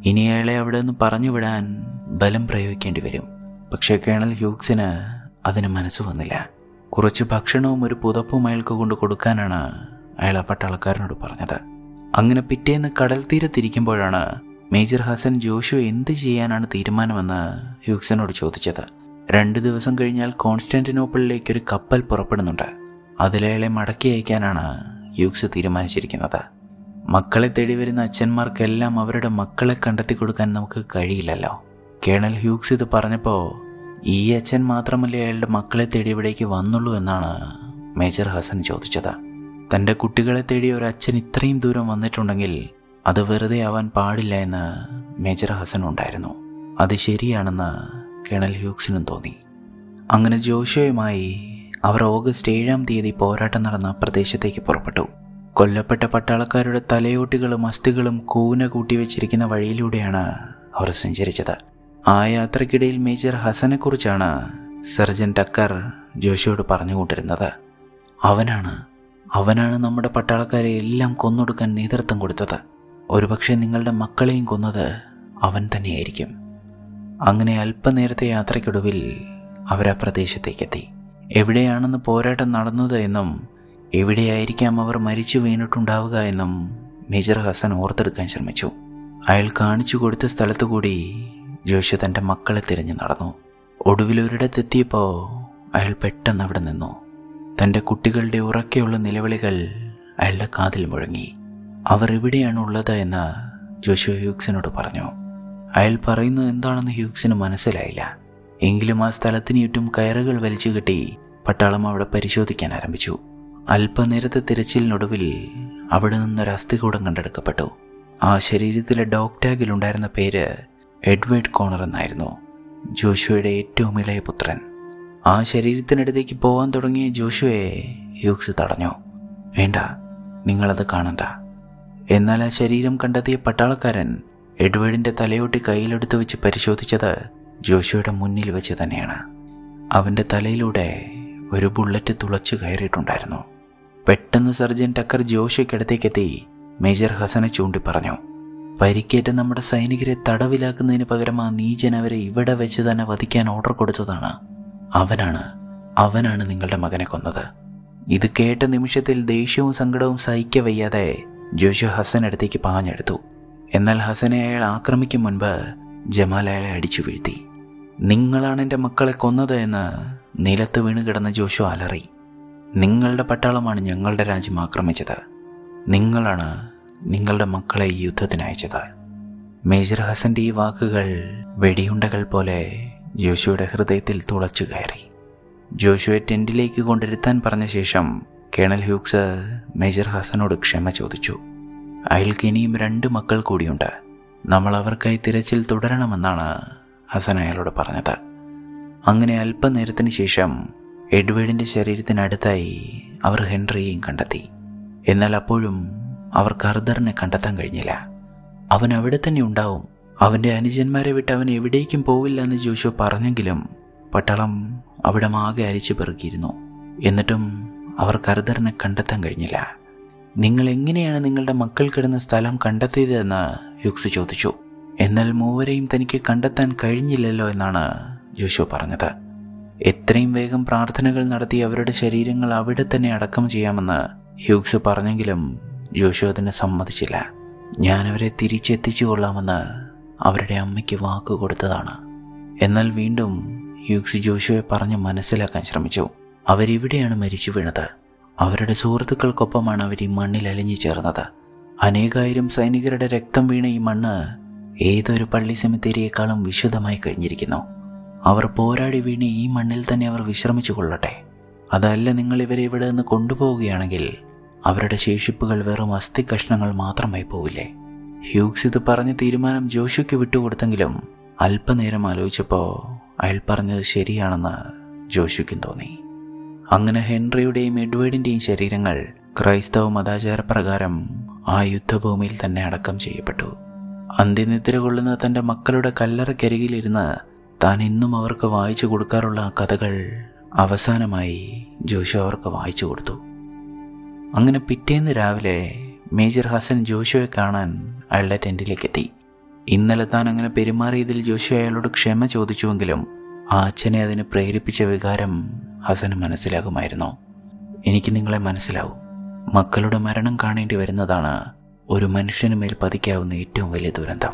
ഇനി അയാളെ അവിടെ നിന്ന് പറഞ്ഞുവിടാൻ ബലം പ്രയോഗിക്കേണ്ടി വരും പക്ഷേ കേണൽ ഹ്യൂക്സിന് അതിന് മനസ്സ് വന്നില്ല കുറച്ച് ഭക്ഷണവും ഒരു പുതപ്പും അയാൾക്ക് കൊണ്ട് കൊടുക്കാനാണ് അയാൾ ആ പട്ടാളക്കാരനോട് പറഞ്ഞത് അങ്ങനെ പിറ്റേന്ന് കടൽ തീരത്തിരിക്കുമ്പോഴാണ് മേജർ ഹസൻ ജോഷു എന്ത് ചെയ്യാനാണ് തീരുമാനമെന്ന് ഹ്യൂക്സിനോട് ചോദിച്ചത് രണ്ട് ദിവസം കഴിഞ്ഞാൽ കോൺസ്റ്റാന്റിനോപ്പിളിലേക്ക് ഒരു കപ്പൽ പുറപ്പെടുന്നുണ്ട് അതിലയാളെ മടക്കി അയക്കാനാണ് ഹ്യൂക്സ് തീരുമാനിച്ചിരിക്കുന്നത് മക്കളെ തേടി വരുന്ന അച്ഛന്മാർക്കെല്ലാം അവരുടെ മക്കളെ കണ്ടെത്തി കൊടുക്കാൻ നമുക്ക് കഴിയില്ലല്ലോ കേണൽ ഹ്യൂക്സ് ഇത് പറഞ്ഞപ്പോൾ ഈ അച്ഛൻ മാത്രമല്ലേ അയാളുടെ മക്കളെ തേടി ഇവിടേക്ക് വന്നുള്ളൂ എന്നാണ് മേജർ ഹസൻ ചോദിച്ചത് തൻ്റെ കുട്ടികളെ തേടി ഒരു അച്ഛൻ ഇത്രയും ദൂരം വന്നിട്ടുണ്ടെങ്കിൽ അത് വെറുതെ ആവാൻ പാടില്ല എന്ന് മേജർ ഹസൻ ഉണ്ടായിരുന്നു അത് ശരിയാണെന്ന് കേണൽ ഹ്യൂക്സിനും തോന്നി അങ്ങനെ ജോഷയുമായി അവർ ഓഗസ്റ്റ് ഏഴാം തീയതി പോരാട്ടം നടന്ന പ്രദേശത്തേക്ക് പുറപ്പെട്ടു കൊല്ലപ്പെട്ട പട്ടാളക്കാരുടെ തലയോട്ടികളും അസ്ഥികളും കൂന കൂട്ടിവെച്ചിരിക്കുന്ന വഴിയിലൂടെയാണ് അവർ സഞ്ചരിച്ചത് ആ യാത്രക്കിടയിൽ മേജർ ഹസനെക്കുറിച്ചാണ് സർജൻ ടക്കർ ജോഷിയോട് പറഞ്ഞുകൊണ്ടിരുന്നത് അവനാണ് അവനാണ് നമ്മുടെ പട്ടാളക്കാരെ എല്ലാം കൊന്നൊടുക്കാൻ നേതൃത്വം കൊടുത്തത് ഒരുപക്ഷെ നിങ്ങളുടെ മക്കളെയും കൊന്നത് അവൻ തന്നെയായിരിക്കും അങ്ങനെ അല്പനേരത്തെ യാത്രയ്ക്കൊടുവിൽ അവർ ആ പ്രദേശത്തേക്കെത്തി എവിടെയാണെന്ന് പോരാട്ടം നടന്നത് എന്നും എവിടെയായിരിക്കാം അവർ മരിച്ചു വീണിട്ടുണ്ടാവുക എന്നും മേജർ ഹസൻ ഓർത്തെടുക്കാൻ ശ്രമിച്ചു അയാൾ കാണിച്ചു കൊടുത്ത സ്ഥലത്തു കൂടി ജോഷി തൻ്റെ മക്കളെ തിരഞ്ഞു നടന്നു ഒടുവിൽ ഒരിടത്തെത്തിയപ്പോൾ അയാൾ പെട്ടെന്ന് അവിടെ നിന്നു തൻ്റെ കുട്ടികളുടെ ഉറക്കെയുള്ള നിലവിളികൾ അയാളുടെ കാതിൽ മുഴങ്ങി അവർ എവിടെയാണ് ഉള്ളത് എന്ന് ജോഷു ഹ്യൂക്സിനോട് പറഞ്ഞു അയാൾ പറയുന്നത് എന്താണെന്ന് ഹ്യൂക്സിന് മനസ്സിലായില്ല എങ്കിലും ആ സ്ഥലത്തിന് ചുറ്റും കയറുകൾ വലിച്ചു കെട്ടി പട്ടാളം അവിടെ പരിശോധിക്കാൻ ആരംഭിച്ചു അല്പനേരത്തെ തിരച്ചിലിനൊടുവിൽ അവിടെ നിന്നൊരു അസ്ഥികൂടം കണ്ടെടുക്കപ്പെട്ടു ആ ശരീരത്തിലെ ഡോഗ് ഉണ്ടായിരുന്ന പേര് എഡ്വേർഡ് കോണർ എന്നായിരുന്നു ജോഷുവയുടെ ഏറ്റവും ഇളയ പുത്രൻ ആ ശരീരത്തിനടുത്തേക്ക് പോകാൻ തുടങ്ങിയ ജോഷുവയെ ഹ്യൂക്സ് തടഞ്ഞു വേണ്ട നിങ്ങളത് കാണണ്ട എന്നാൽ ആ ശരീരം കണ്ടെത്തിയ പട്ടാളക്കാരൻ എഡ്വേർഡിന്റെ തലയോട്ടി കയ്യിലെടുത്ത് വെച്ച് പരിശോധിച്ചത് ജോഷുവയുടെ മുന്നിൽ വെച്ച് തന്നെയാണ് അവന്റെ തലയിലൂടെ ഒരു ബുള്ളറ്റ് തുളച്ചു കയറിയിട്ടുണ്ടായിരുന്നു പെട്ടെന്ന് സർജൻ ടക്കർ ജോഷയ്ക്കടുത്തേക്കെത്തി മേജർ ഹസനെ ചൂണ്ടി പറഞ്ഞു പരിക്കേറ്റ നമ്മുടെ സൈനികരെ തടവിലാക്കുന്നതിന് പകരം ആ നീചൻ അവരെ ഇവിടെ വെച്ച് തന്നെ വധിക്കാൻ ഓർഡർ കൊടുത്തതാണ് അവനാണ് അവനാണ് നിങ്ങളുടെ മകനെ കൊന്നത് ഇത് കേട്ട നിമിഷത്തിൽ ദേഷ്യവും സങ്കടവും സഹിക്കവയ്യാതെ ജോഷു ഹസൻ അടുത്തേക്ക് പാഞ്ഞെടുത്തു എന്നാൽ ഹസനെ അയാൾ ആക്രമിക്കും മുൻപ് ജമാൽ അയാളെ അടിച്ചു വീഴ്ത്തി നിങ്ങളാണ് എൻ്റെ മക്കളെ കൊന്നത് എന്ന് നിലത്ത് വീണ് കിടന്ന ജോഷു അലറി നിങ്ങളുടെ പട്ടാളമാണ് ഞങ്ങളുടെ രാജ്യം ആക്രമിച്ചത് നിങ്ങളാണ് നിങ്ങളുടെ മക്കളെ ഈ യുദ്ധത്തിന് അയച്ചത് മേജർ ഹസന്റെ ഈ വാക്കുകൾ വെടിയുണ്ടകൾ പോലെ ജോഷുയുടെ ഹൃദയത്തിൽ തുളച്ചു കയറി ജോഷുവെ ടെന്റിലേക്ക് കൊണ്ടിരുത്താൻ പറഞ്ഞ ശേഷം കേണൽ ഹ്യൂക്സ് മേജർ ഹസനോട് ക്ഷമ ചോദിച്ചു അയാൾക്ക് ഇനിയും രണ്ട് മക്കൾ കൂടിയുണ്ട് നമ്മൾ അവർക്കായി തിരച്ചിൽ തുടരണമെന്നാണ് ഹസൻ അയാളോട് പറഞ്ഞത് അങ്ങനെ അല്പനേരത്തിന് ശേഷം എഡ്വേർഡിന്റെ ശരീരത്തിനടുത്തായി അവർ ഹെൻറിയെയും കണ്ടെത്തി എന്നാൽ അപ്പോഴും അവർ കർദറിനെ കണ്ടെത്താൻ കഴിഞ്ഞില്ല അവൻ അവിടെ തന്നെ ഉണ്ടാവും അവന്റെ അനുജന്മാരെ വിട്ട് അവൻ എവിടേക്കും പോവില്ല എന്ന് ജോഷു പറഞ്ഞെങ്കിലും പട്ടാളം അവിടെ ആകെ അരിച്ചു പെറുക്കിയിരുന്നു എന്നിട്ടും അവർ കർദറിനെ കണ്ടെത്താൻ കഴിഞ്ഞില്ല നിങ്ങൾ എങ്ങനെയാണ് നിങ്ങളുടെ മക്കൾ കിടന്ന സ്ഥലം കണ്ടെത്തിയതെന്ന് ഹ്യൂക്സ് ചോദിച്ചു എന്നാൽ മൂവരെയും തനിക്ക് കണ്ടെത്താൻ കഴിഞ്ഞില്ലല്ലോ എന്നാണ് ജോഷു പറഞ്ഞത് എത്രയും വേഗം പ്രാർത്ഥനകൾ നടത്തി അവരുടെ ശരീരങ്ങൾ അവിടെ തന്നെ അടക്കം ചെയ്യാമെന്ന് ഹ്യൂക്സ് പറഞ്ഞെങ്കിലും ജോഷു അതിന് സമ്മതിച്ചില്ല ഞാൻ അവരെ തിരിച്ചെത്തിച്ചു കൊള്ളാമെന്ന് അവരുടെ അമ്മയ്ക്ക് വാക്ക് കൊടുത്തതാണ് എന്നാൽ വീണ്ടും ഹ്യൂക്സ് ജോഷുവെ പറഞ്ഞ് മനസ്സിലാക്കാൻ ശ്രമിച്ചു അവരിവിടെയാണ് മരിച്ചു വീണത് അവരുടെ സുഹൃത്തുക്കൾക്കൊപ്പമാണ് അവർ ഈ മണ്ണിൽ അലിഞ്ഞു ചേർന്നത് അനേകായിരം സൈനികരുടെ രക്തം വീണ ഈ മണ്ണ് ഏതൊരു പള്ളി സെമിത്തേരിയേക്കാളും വിശുദ്ധമായി കഴിഞ്ഞിരിക്കുന്നു അവർ പോരാടി വീണ് ഈ മണ്ണിൽ തന്നെ അവർ വിശ്രമിച്ചു കൊള്ളട്ടെ അതല്ല നിങ്ങൾ ഇവരെ ഇവിടെ നിന്ന് കൊണ്ടുപോവുകയാണെങ്കിൽ അവരുടെ ശേഷിപ്പുകൾ വെറും അസ്ഥി കഷ്ണങ്ങൾ മാത്രമായി പോവില്ലേ ഹ്യൂക്സ് ഇത് പറഞ്ഞ തീരുമാനം ജോഷുക്ക് വിട്ടുകൊടുത്തെങ്കിലും അല്പനേരം ആലോചിച്ചപ്പോൾ അയാൾ പറഞ്ഞത് ശരിയാണെന്ന് ജോഷുക്കും തോന്നി അങ്ങനെ ഹെൻറിയുടെയും എഡ്വേർഡിൻ്റെയും ശരീരങ്ങൾ ക്രൈസ്തവ മതാചാരപ്രകാരം ആ യുദ്ധഭൂമിയിൽ തന്നെ അടക്കം ചെയ്യപ്പെട്ടു അന്ത്യനിദ്ര കൊള്ളുന്ന തൻ്റെ മക്കളുടെ കല്ലറക്കരികിലിരുന്ന് താൻ ഇന്നും അവർക്ക് വായിച്ചു കൊടുക്കാറുള്ള ആ കഥകൾ അവസാനമായി ജോഷു അവർക്ക് വായിച്ചു കൊടുത്തു അങ്ങനെ പിറ്റേന്ന് രാവിലെ മേജർ ഹസൻ ജോഷുവെ കാണാൻ അയാളുടെ ടെൻറ്റിലേക്ക് എത്തി ഇന്നലെ താൻ അങ്ങനെ പെരുമാറിയതിൽ ജോഷു അയാളോട് ക്ഷമ ചോദിച്ചുവെങ്കിലും ആ അച്ഛനെ അതിന് പ്രേരിപ്പിച്ച വികാരം ഹസന് മനസ്സിലാകുമായിരുന്നു എനിക്ക് നിങ്ങളെ മനസ്സിലാവും മക്കളുടെ മരണം കാണേണ്ടി വരുന്നതാണ് ഒരു മനുഷ്യന് മേൽ പതിക്കാവുന്ന ഏറ്റവും വലിയ ദുരന്തം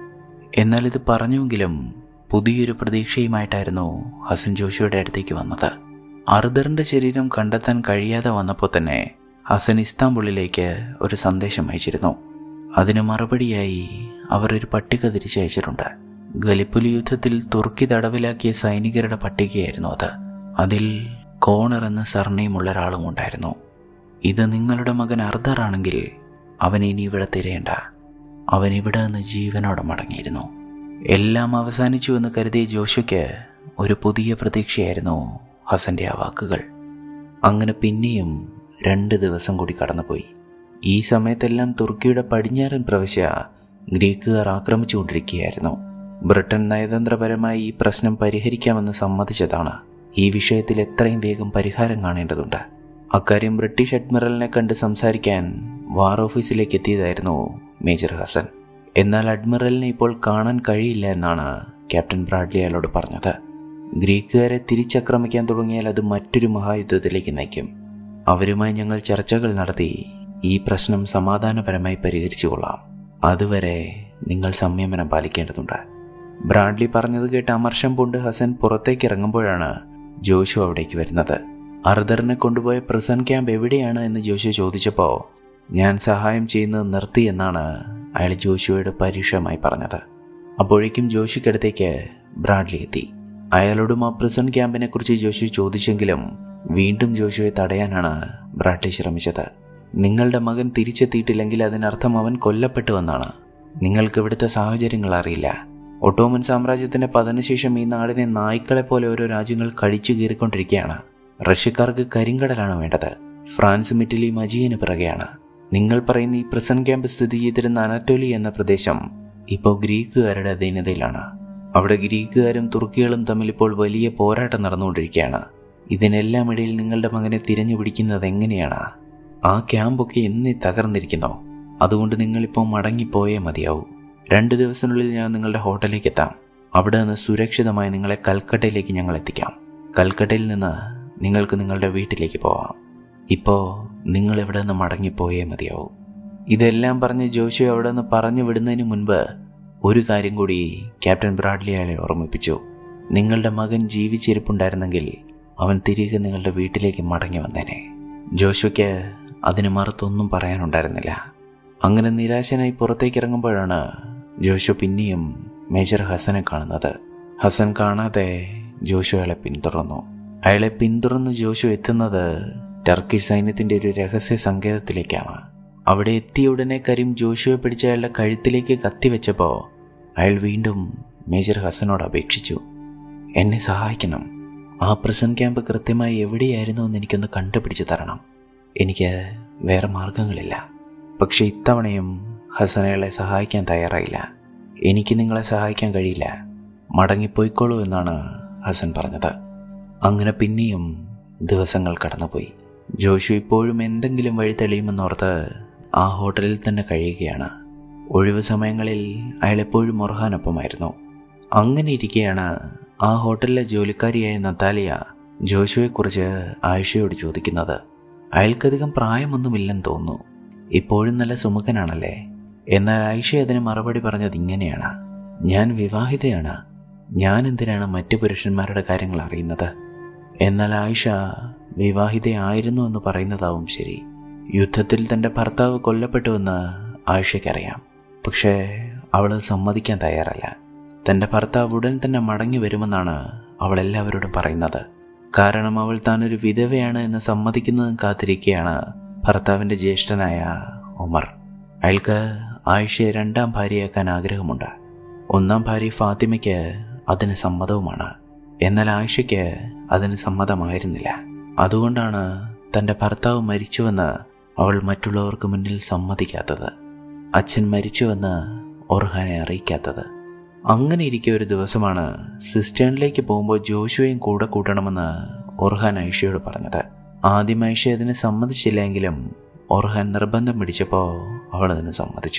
എന്നാൽ ഇത് പറഞ്ഞുവെങ്കിലും പുതിയൊരു പ്രതീക്ഷയുമായിട്ടായിരുന്നു ഹസൻ ജോഷിയുടെ അടുത്തേക്ക് വന്നത് അർദറിന്റെ ശരീരം കണ്ടെത്താൻ കഴിയാതെ വന്നപ്പോൾ തന്നെ ഹസൻ ഇസ്താംബുളിലേക്ക് ഒരു സന്ദേശം അയച്ചിരുന്നു അതിന് മറുപടിയായി അവർ ഒരു പട്ടിക തിരിച്ചയച്ചിട്ടുണ്ട് ഗലിപ്പുലി യുദ്ധത്തിൽ തുർക്കി തടവിലാക്കിയ സൈനികരുടെ പട്ടികയായിരുന്നു അത് അതിൽ കോണർ എന്ന സർനെയിമുള്ള ഒരാളും ഉണ്ടായിരുന്നു ഇത് നിങ്ങളുടെ മകൻ അർദറാണെങ്കിൽ അവൻ ഇനി ഇവിടെ തിരയേണ്ട അവൻ ഇവിടെ നിന്ന് ജീവനോടെ മടങ്ങിയിരുന്നു എല്ലാം അവസാനിച്ചു എന്ന് കരുതിയ ജോഷുക്ക് ഒരു പുതിയ പ്രതീക്ഷയായിരുന്നു ഹസന്റെ ആ വാക്കുകൾ അങ്ങനെ പിന്നെയും രണ്ട് ദിവസം കൂടി കടന്നുപോയി ഈ സമയത്തെല്ലാം തുർക്കിയുടെ പടിഞ്ഞാറൻ പ്രവിശ്യ ഗ്രീക്കുകാർ ആക്രമിച്ചുകൊണ്ടിരിക്കുകയായിരുന്നു ബ്രിട്ടൻ നയതന്ത്രപരമായി ഈ പ്രശ്നം പരിഹരിക്കാമെന്ന് സമ്മതിച്ചതാണ് ഈ വിഷയത്തിൽ എത്രയും വേഗം പരിഹാരം കാണേണ്ടതുണ്ട് അക്കാര്യം ബ്രിട്ടീഷ് അഡ്മിറലിനെ കണ്ട് സംസാരിക്കാൻ വാർ ഓഫീസിലേക്ക് എത്തിയതായിരുന്നു മേജർ ഹസൻ എന്നാൽ അഡ്മിറലിനെ ഇപ്പോൾ കാണാൻ കഴിയില്ല എന്നാണ് ക്യാപ്റ്റൻ ബ്രാഡ്ലി അയാളോട് പറഞ്ഞത് ഗ്രീക്കുകാരെ തിരിച്ചാക്രമിക്കാൻ തുടങ്ങിയാൽ അത് മറ്റൊരു മഹായുദ്ധത്തിലേക്ക് നയിക്കും അവരുമായി ഞങ്ങൾ ചർച്ചകൾ നടത്തി ഈ പ്രശ്നം സമാധാനപരമായി പരിഹരിച്ചു കൊള്ളാം അതുവരെ നിങ്ങൾ സംയമനം പാലിക്കേണ്ടതുണ്ട് ബ്രാഡ്ലി പറഞ്ഞത് കേട്ട് അമർഷം പൂണ്ട് ഹസൻ പുറത്തേക്ക് ഇറങ്ങുമ്പോഴാണ് ജോഷു അവിടേക്ക് വരുന്നത് അർദറിനെ കൊണ്ടുപോയ പ്രിസൺ ക്യാമ്പ് എവിടെയാണ് എന്ന് ജോഷു ചോദിച്ചപ്പോൾ ഞാൻ സഹായം ചെയ്യുന്നത് നിർത്തി എന്നാണ് അയാൾ ജോഷുവയോട് പരുഷമായി പറഞ്ഞത് അപ്പോഴേക്കും ജോഷിക്കടുത്തേക്ക് ബ്രാഡ്ലി എത്തി അയാളോടും ആ പ്രിസൺ ക്യാമ്പിനെ കുറിച്ച് ജോഷു ചോദിച്ചെങ്കിലും വീണ്ടും ജോഷുവെ തടയാനാണ് ബ്രാഡ്ലി ശ്രമിച്ചത് നിങ്ങളുടെ മകൻ തിരിച്ചെത്തിയിട്ടില്ലെങ്കിൽ അതിനർത്ഥം അവൻ കൊല്ലപ്പെട്ടുവെന്നാണ് നിങ്ങൾക്ക് ഇവിടുത്തെ സാഹചര്യങ്ങൾ അറിയില്ല ഒട്ടോമൻ സാമ്രാജ്യത്തിന്റെ പതനശേഷം ഈ നാടിനെ നായ്ക്കളെ പോലെ ഓരോ രാജ്യങ്ങൾ കടിച്ചു കീറിക്കൊണ്ടിരിക്കുകയാണ് റഷ്യക്കാർക്ക് കരിങ്കടലാണ് വേണ്ടത് ഫ്രാൻസും ഇറ്റലിയും അജിയന് പിറകെയാണ് നിങ്ങൾ പറയുന്ന ഈ പ്രസൻ ക്യാമ്പ് സ്ഥിതി ചെയ്തിരുന്ന അനറ്റോലി എന്ന പ്രദേശം ഇപ്പോൾ ഗ്രീക്കുകാരുടെ അധീനതയിലാണ് അവിടെ ഗ്രീക്കുകാരും തുർക്കികളും തമ്മിൽ ഇപ്പോൾ വലിയ പോരാട്ടം നടന്നുകൊണ്ടിരിക്കുകയാണ് ഇതിനെല്ലാം ഇടയിൽ നിങ്ങളുടെ മകനെ തിരഞ്ഞു പിടിക്കുന്നത് എങ്ങനെയാണ് ആ ക്യാമ്പൊക്കെ എന്നേ തകർന്നിരിക്കുന്നു അതുകൊണ്ട് നിങ്ങളിപ്പോൾ മടങ്ങിപ്പോയേ മതിയാവൂ രണ്ട് ദിവസത്തിനുള്ളിൽ ഞാൻ നിങ്ങളുടെ ഹോട്ടലിലേക്ക് എത്താം അവിടെ നിന്ന് സുരക്ഷിതമായി നിങ്ങളെ കൽക്കട്ടയിലേക്ക് ഞങ്ങൾ എത്തിക്കാം കൽക്കട്ടയിൽ നിന്ന് നിങ്ങൾക്ക് നിങ്ങളുടെ വീട്ടിലേക്ക് പോവാം ഇപ്പോൾ നിങ്ങൾ ഇവിടെ നിന്ന് മടങ്ങിപ്പോയേ മതിയാവൂ ഇതെല്ലാം പറഞ്ഞ് ജോഷു അവിടെ നിന്ന് പറഞ്ഞു വിടുന്നതിന് മുൻപ് ഒരു കാര്യം കൂടി ക്യാപ്റ്റൻ ബ്രാഡ്ലി അയാളെ ഓർമ്മിപ്പിച്ചു നിങ്ങളുടെ മകൻ ജീവിച്ചിരിപ്പുണ്ടായിരുന്നെങ്കിൽ അവൻ തിരികെ നിങ്ങളുടെ വീട്ടിലേക്ക് മടങ്ങി വന്നേനെ ജോഷുയ്ക്ക് അതിന് മറുത്തൊന്നും പറയാനുണ്ടായിരുന്നില്ല അങ്ങനെ നിരാശനായി പുറത്തേക്ക് ഇറങ്ങുമ്പോഴാണ് ജോഷു പിന്നെയും മേജർ ഹസനെ കാണുന്നത് ഹസൻ കാണാതെ ജോഷു അയാളെ പിന്തുടർന്നു അയാളെ പിന്തുടർന്ന് ജോഷു എത്തുന്നത് ടർക്കിഷ് സൈന്യത്തിന്റെ ഒരു രഹസ്യ സങ്കേതത്തിലേക്കാണ് അവിടെ എത്തിയ ഉടനെ കരീം ജോഷുവെ പിടിച്ച് അയാളുടെ കഴുത്തിലേക്ക് കത്തിവെച്ചപ്പോൾ അയാൾ വീണ്ടും മേജർ ഹസനോട് അപേക്ഷിച്ചു എന്നെ സഹായിക്കണം ആ പ്രസൻ ക്യാമ്പ് കൃത്യമായി എവിടെയായിരുന്നു എന്ന് എനിക്കൊന്ന് കണ്ടുപിടിച്ച് തരണം എനിക്ക് വേറെ മാർഗങ്ങളില്ല പക്ഷെ ഇത്തവണയും ഹസൻ അയാളെ സഹായിക്കാൻ തയ്യാറായില്ല എനിക്ക് നിങ്ങളെ സഹായിക്കാൻ കഴിയില്ല മടങ്ങിപ്പോയിക്കോളൂ എന്നാണ് ഹസൻ പറഞ്ഞത് അങ്ങനെ പിന്നെയും ദിവസങ്ങൾ കടന്നുപോയി ജോഷു ഇപ്പോഴും എന്തെങ്കിലും വഴി തെളിയുമെന്നോർത്ത് ആ ഹോട്ടലിൽ തന്നെ കഴിയുകയാണ് ഒഴിവ് സമയങ്ങളിൽ അയാൾ എപ്പോഴും ഒർഹാനൊപ്പമായിരുന്നു അങ്ങനെ ഇരിക്കെയാണ് ആ ഹോട്ടലിലെ ജോലിക്കാരിയായ നത്താലിയ ജോഷുവെക്കുറിച്ച് ആയിഷയോട് ചോദിക്കുന്നത് അയാൾക്കധികം പ്രായമൊന്നുമില്ലെന്ന് തോന്നുന്നു ഇപ്പോഴും നല്ല സുമുഖനാണല്ലേ എന്നാൽ ആയിഷ അതിന് മറുപടി പറഞ്ഞത് ഇങ്ങനെയാണ് ഞാൻ വിവാഹിതയാണ് ഞാൻ എന്തിനാണ് മറ്റു പുരുഷന്മാരുടെ കാര്യങ്ങൾ അറിയുന്നത് എന്നാൽ ആയിഷ വിവാഹിതയായിരുന്നു എന്ന് പറയുന്നതാവും ശരി യുദ്ധത്തിൽ തൻ്റെ ഭർത്താവ് കൊല്ലപ്പെട്ടുവെന്ന് ആയിഷയ്ക്കറിയാം പക്ഷേ അവൾ സമ്മതിക്കാൻ തയ്യാറല്ല തൻ്റെ ഭർത്താവ് ഉടൻ തന്നെ മടങ്ങി വരുമെന്നാണ് അവൾ എല്ലാവരോടും പറയുന്നത് കാരണം അവൾ താനൊരു വിധവയാണ് എന്ന് സമ്മതിക്കുന്നതും കാത്തിരിക്കുകയാണ് ഭർത്താവിൻ്റെ ജ്യേഷ്ഠനായ ഉമർ അയാൾക്ക് ആയിഷയെ രണ്ടാം ഭാര്യയാക്കാൻ ആഗ്രഹമുണ്ട് ഒന്നാം ഭാര്യ ഫാത്തിമയ്ക്ക് അതിന് സമ്മതവുമാണ് എന്നാൽ ആയിഷയ്ക്ക് അതിന് സമ്മതമായിരുന്നില്ല അതുകൊണ്ടാണ് തൻ്റെ ഭർത്താവ് മരിച്ചുവെന്ന് അവൾ മറ്റുള്ളവർക്ക് മുന്നിൽ സമ്മതിക്കാത്തത് അച്ഛൻ മരിച്ചുവെന്ന് ഒർഹാനെ അറിയിക്കാത്തത് അങ്ങനെ ഇരിക്കെ ഒരു ദിവസമാണ് സിസ്റ്റേണിലേക്ക് പോകുമ്പോൾ ജോഷുവയും കൂടെ കൂട്ടണമെന്ന് ഒർഹാൻ ഐഷയോട് പറഞ്ഞത് ആദ്യം ഐഷ അതിന് സമ്മതിച്ചില്ലെങ്കിലും ഒർഹാൻ നിർബന്ധം പിടിച്ചപ്പോൾ അവൾ അതിന് സമ്മതിച്ചു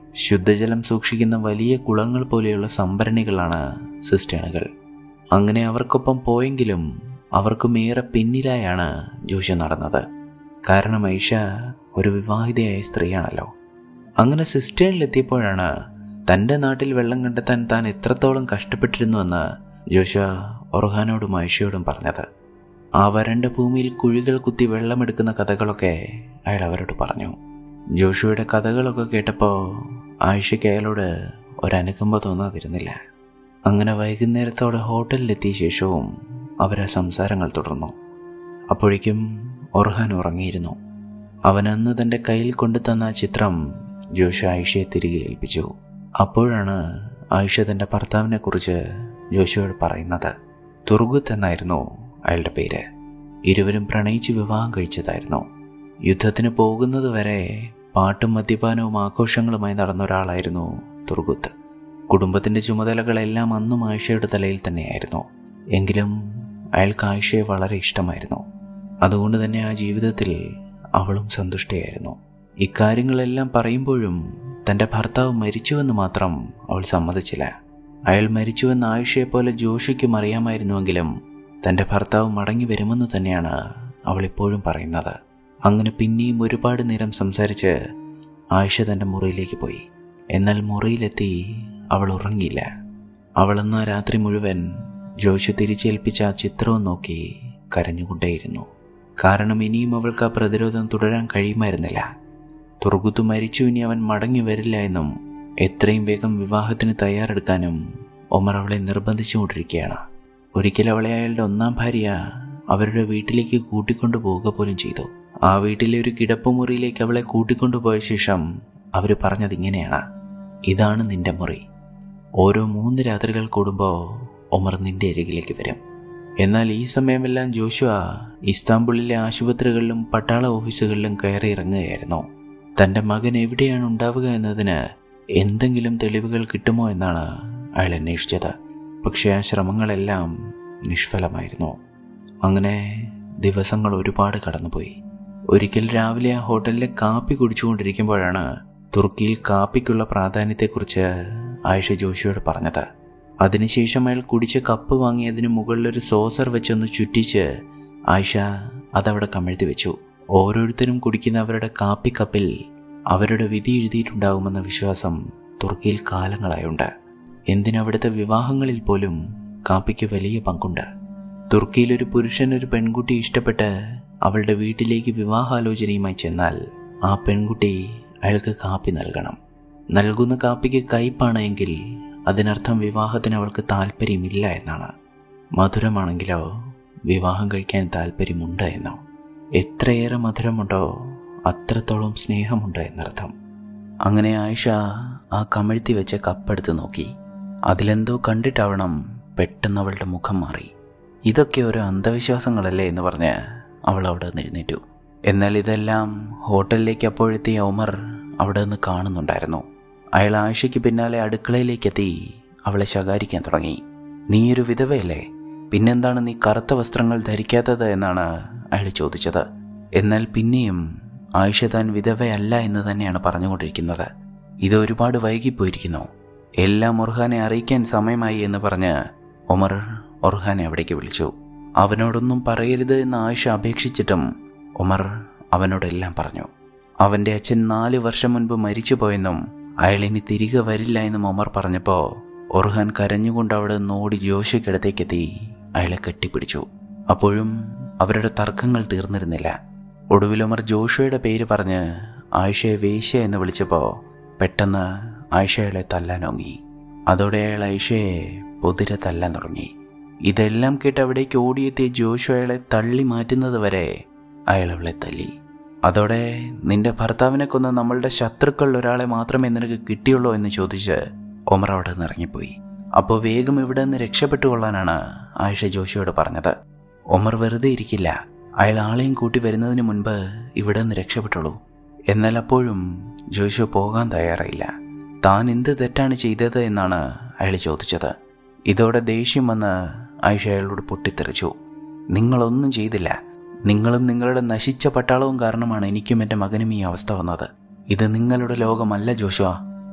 ശുദ്ധജലം സൂക്ഷിക്കുന്ന വലിയ കുളങ്ങൾ പോലെയുള്ള സംഭരണികളാണ് സിസ്റ്റേണുകൾ അങ്ങനെ അവർക്കൊപ്പം പോയെങ്കിലും അവർക്കും ഏറെ പിന്നിലായാണ് ജോഷ നടന്നത് കാരണം ഐഷ ഒരു വിവാഹിതയായ സ്ത്രീയാണല്ലോ അങ്ങനെ സിസ്റ്റേണിലെത്തിയപ്പോഴാണ് തൻ്റെ നാട്ടിൽ വെള്ളം കണ്ടെത്താൻ താൻ എത്രത്തോളം കഷ്ടപ്പെട്ടിരുന്നുവെന്ന് ജോഷ ഒർഹാനോടും ഐഷയോടും പറഞ്ഞത് ആ വരണ്ട ഭൂമിയിൽ കുഴികൾ കുത്തി വെള്ളമെടുക്കുന്ന കഥകളൊക്കെ അയാൾ അവരോട് പറഞ്ഞു ജോഷുവയുടെ കഥകളൊക്കെ കേട്ടപ്പോൾ ആയിഷയ്ക്ക് അയാളോട് ഒരനുകമ്പ തോന്നാതിരുന്നില്ല അങ്ങനെ വൈകുന്നേരത്തോടെ ഹോട്ടലിലെത്തിയ ശേഷവും അവരെ സംസാരങ്ങൾ തുടർന്നു അപ്പോഴേക്കും ഒർഹാൻ ഉറങ്ങിയിരുന്നു അവൻ അന്ന് തൻ്റെ കയ്യിൽ കൊണ്ടു തന്ന ആ ചിത്രം ജോഷ ആയിഷയെ തിരികെ ഏൽപ്പിച്ചു അപ്പോഴാണ് ആയിഷ തൻ്റെ ഭർത്താവിനെക്കുറിച്ച് ജോഷുവോട് പറയുന്നത് തുർഗുത്ത് എന്നായിരുന്നു അയാളുടെ പേര് ഇരുവരും പ്രണയിച്ച് വിവാഹം കഴിച്ചതായിരുന്നു യുദ്ധത്തിന് പോകുന്നത് വരെ പാട്ടും മദ്യപാനവും ആഘോഷങ്ങളുമായി നടന്ന ഒരാളായിരുന്നു തുർഗുത്ത് കുടുംബത്തിൻ്റെ ചുമതലകളെല്ലാം അന്നും ആയിഷയുടെ തലയിൽ തന്നെയായിരുന്നു എങ്കിലും അയാൾക്ക് ആയിഷയെ വളരെ ഇഷ്ടമായിരുന്നു അതുകൊണ്ട് തന്നെ ആ ജീവിതത്തിൽ അവളും സന്തുഷ്ടയായിരുന്നു ഇക്കാര്യങ്ങളെല്ലാം പറയുമ്പോഴും തൻ്റെ ഭർത്താവ് മരിച്ചുവെന്ന് മാത്രം അവൾ സമ്മതിച്ചില്ല അയാൾ മരിച്ചുവെന്ന് ആയിഷയെപ്പോലെ ജോഷിക്കും അറിയാമായിരുന്നുവെങ്കിലും തൻ്റെ ഭർത്താവ് മടങ്ങി വരുമെന്ന് തന്നെയാണ് അവൾ ഇപ്പോഴും പറയുന്നത് അങ്ങനെ പിന്നെയും ഒരുപാട് നേരം സംസാരിച്ച് ആയിഷ തൻ്റെ മുറിയിലേക്ക് പോയി എന്നാൽ മുറിയിലെത്തി അവൾ ഉറങ്ങിയില്ല അവളെന്ന രാത്രി മുഴുവൻ ജോഷു തിരിച്ചേൽപ്പിച്ച ആ ചിത്രവും നോക്കി കരഞ്ഞുകൊണ്ടേയിരുന്നു കാരണം ഇനിയും അവൾക്ക് ആ പ്രതിരോധം തുടരാൻ കഴിയുമായിരുന്നില്ല തുർഗുത്ത് മരിച്ചു ഇനി അവൻ മടങ്ങി വരില്ല എന്നും എത്രയും വേഗം വിവാഹത്തിന് തയ്യാറെടുക്കാനും ഒമർ അവളെ നിർബന്ധിച്ചുകൊണ്ടിരിക്കുകയാണ് ഒരിക്കൽ അവളെ അയാളുടെ ഒന്നാം ഭാര്യ അവരുടെ വീട്ടിലേക്ക് കൂട്ടിക്കൊണ്ടു പോവുക പോലും ചെയ്തു ആ വീട്ടിലെ ഒരു കിടപ്പുമുറിയിലേക്ക് അവളെ കൂട്ടിക്കൊണ്ടുപോയ ശേഷം അവർ പറഞ്ഞത് ഇങ്ങനെയാണ് ഇതാണ് നിന്റെ മുറി ഓരോ മൂന്ന് രാത്രികൾ കൂടുമ്പോൾ ഒമർ നിന്റെ അരികിലേക്ക് വരും എന്നാൽ ഈ സമയമെല്ലാം ജോഷുവ ഇസ്താംബുളിലെ ആശുപത്രികളിലും പട്ടാള ഓഫീസുകളിലും കയറി ഇറങ്ങുകയായിരുന്നു തൻ്റെ മകൻ എവിടെയാണ് ഉണ്ടാവുക എന്നതിന് എന്തെങ്കിലും തെളിവുകൾ കിട്ടുമോ എന്നാണ് അയാൾ അന്വേഷിച്ചത് പക്ഷേ ആ ശ്രമങ്ങളെല്ലാം നിഷ്ഫലമായിരുന്നു അങ്ങനെ ദിവസങ്ങൾ ഒരുപാട് കടന്നുപോയി ഒരിക്കൽ രാവിലെ ആ ഹോട്ടലിലെ കാപ്പി കുടിച്ചുകൊണ്ടിരിക്കുമ്പോഴാണ് തുർക്കിയിൽ കാപ്പിക്കുള്ള പ്രാധാന്യത്തെക്കുറിച്ച് ആയിഷ ജോഷിയോട് പറഞ്ഞത് അതിനുശേഷം അയാൾ കുടിച്ച കപ്പ് വാങ്ങി അതിന് മുകളിലൊരു സോസർ വെച്ചൊന്ന് ചുറ്റിച്ച് ആയിഷ അതവിടെ കമഴ്ത്തി വെച്ചു ഓരോരുത്തരും കുടിക്കുന്ന അവരുടെ കാപ്പി കപ്പിൽ അവരുടെ വിധി എഴുതിയിട്ടുണ്ടാകുമെന്ന വിശ്വാസം തുർക്കിയിൽ കാലങ്ങളായുണ്ട് എന്തിനവിടുത്തെ വിവാഹങ്ങളിൽ പോലും കാപ്പിക്ക് വലിയ പങ്കുണ്ട് തുർക്കിയിൽ ഒരു പുരുഷൻ ഒരു പെൺകുട്ടി ഇഷ്ടപ്പെട്ട് അവളുടെ വീട്ടിലേക്ക് വിവാഹാലോചനയുമായി ചെന്നാൽ ആ പെൺകുട്ടി അയാൾക്ക് കാപ്പി നൽകണം നൽകുന്ന കാപ്പിക്ക് കയ്പാണ് എങ്കിൽ അതിനർത്ഥം വിവാഹത്തിന് അവൾക്ക് താല്പര്യമില്ല എന്നാണ് മധുരമാണെങ്കിലോ വിവാഹം കഴിക്കാൻ താല്പര്യമുണ്ട് എന്നോ എത്രയേറെ മധുരമുണ്ടോ അത്രത്തോളം സ്നേഹമുണ്ട് എന്നർത്ഥം അങ്ങനെ ആയിഷ ആ കമഴ്ത്തി വെച്ച കപ്പെടുത്ത് നോക്കി അതിലെന്തോ കണ്ടിട്ടാവണം പെട്ടെന്ന് അവളുടെ മുഖം മാറി ഇതൊക്കെ ഒരു അന്ധവിശ്വാസങ്ങളല്ലേ എന്ന് പറഞ്ഞ് അവൾ അവിടെ നിന്ന് എഴുന്നേറ്റു എന്നാൽ ഇതെല്ലാം ഹോട്ടലിലേക്ക് അപ്പോഴെത്തിയ ഒമർ അവിടെ നിന്ന് കാണുന്നുണ്ടായിരുന്നു അയാൾ ആയിഷയ്ക്ക് പിന്നാലെ അടുക്കളയിലേക്കെത്തി അവളെ ശകാരിക്കാൻ തുടങ്ങി നീയൊരു വിധവയല്ലേ പിന്നെന്താണ് നീ കറുത്ത വസ്ത്രങ്ങൾ ധരിക്കാത്തത് എന്നാണ് അയാൾ ചോദിച്ചത് എന്നാൽ പിന്നെയും ആയിഷ താൻ വിധവയല്ല എന്ന് തന്നെയാണ് പറഞ്ഞുകൊണ്ടിരിക്കുന്നത് ഇത് ഒരുപാട് വൈകിപ്പോയിരിക്കുന്നു എല്ലാം ഒർഹാനെ അറിയിക്കാൻ സമയമായി എന്ന് പറഞ്ഞ് ഒമർ ഒർഹാനെ അവിടേക്ക് വിളിച്ചു അവനോടൊന്നും പറയരുത് എന്ന് ആയിഷ അപേക്ഷിച്ചിട്ടും ഒമർ അവനോടെല്ലാം പറഞ്ഞു അവൻ്റെ അച്ഛൻ നാല് വർഷം മുൻപ് മരിച്ചുപോയെന്നും അയാൾ ഇനി തിരികെ വരില്ല എന്നും ഒമർ പറഞ്ഞപ്പോൾ ഒർഹാൻ കരഞ്ഞുകൊണ്ട് അവിടെ നിന്ന് ഓടി ജോഷയ്ക്കടുത്തേക്കെത്തി അയാളെ കെട്ടിപ്പിടിച്ചു അപ്പോഴും അവരുടെ തർക്കങ്ങൾ തീർന്നിരുന്നില്ല ഒടുവിൽ ഉമർ ജോഷുവയുടെ പേര് പറഞ്ഞ് ആയിഷയെ വേശ്യ എന്ന് വിളിച്ചപ്പോൾ പെട്ടെന്ന് ആയിഷ അയാളെ തല്ലാനൊങ്ങി അതോടെ അയാൾ ആയിഷയെ പൊതിരെ തല്ലാൻ തുടങ്ങി ഇതെല്ലാം കേട്ട് അവിടേക്ക് ഓടിയെത്തിയ ജോഷു അയാളെ തള്ളി മാറ്റുന്നത് വരെ അയാൾ അവളെ തല്ലി അതോടെ നിന്റെ ഭർത്താവിനെ കൊന്ന നമ്മളുടെ ശത്രുക്കളിൽ ഒരാളെ മാത്രമേ നിനക്ക് കിട്ടിയുള്ളൂ എന്ന് ചോദിച്ച് ഒമർ അവിടെ നിന്ന് ഇറങ്ങിപ്പോയി അപ്പോൾ വേഗം ഇവിടെ നിന്ന് രക്ഷപ്പെട്ടുകൊള്ളാനാണ് ആയിഷ ജോഷിയോട് പറഞ്ഞത് ഒമർ വെറുതെ ഇരിക്കില്ല അയാൾ ആളെയും കൂട്ടി വരുന്നതിന് മുൻപ് ഇവിടെ നിന്ന് രക്ഷപ്പെട്ടുള്ളൂ എന്നാൽ അപ്പോഴും ജോഷു പോകാൻ തയ്യാറായില്ല താൻ എന്ത് തെറ്റാണ് ചെയ്തത് എന്നാണ് അയാൾ ചോദിച്ചത് ഇതോടെ ദേഷ്യം വന്ന് ആയിഷ അയാളോട് പൊട്ടിത്തെറിച്ചു നിങ്ങളൊന്നും ചെയ്തില്ല നിങ്ങളും നിങ്ങളുടെ നശിച്ച പട്ടാളവും കാരണമാണ് എനിക്കും എൻ്റെ മകനും ഈ അവസ്ഥ വന്നത് ഇത് നിങ്ങളുടെ ലോകമല്ല ജോഷുവ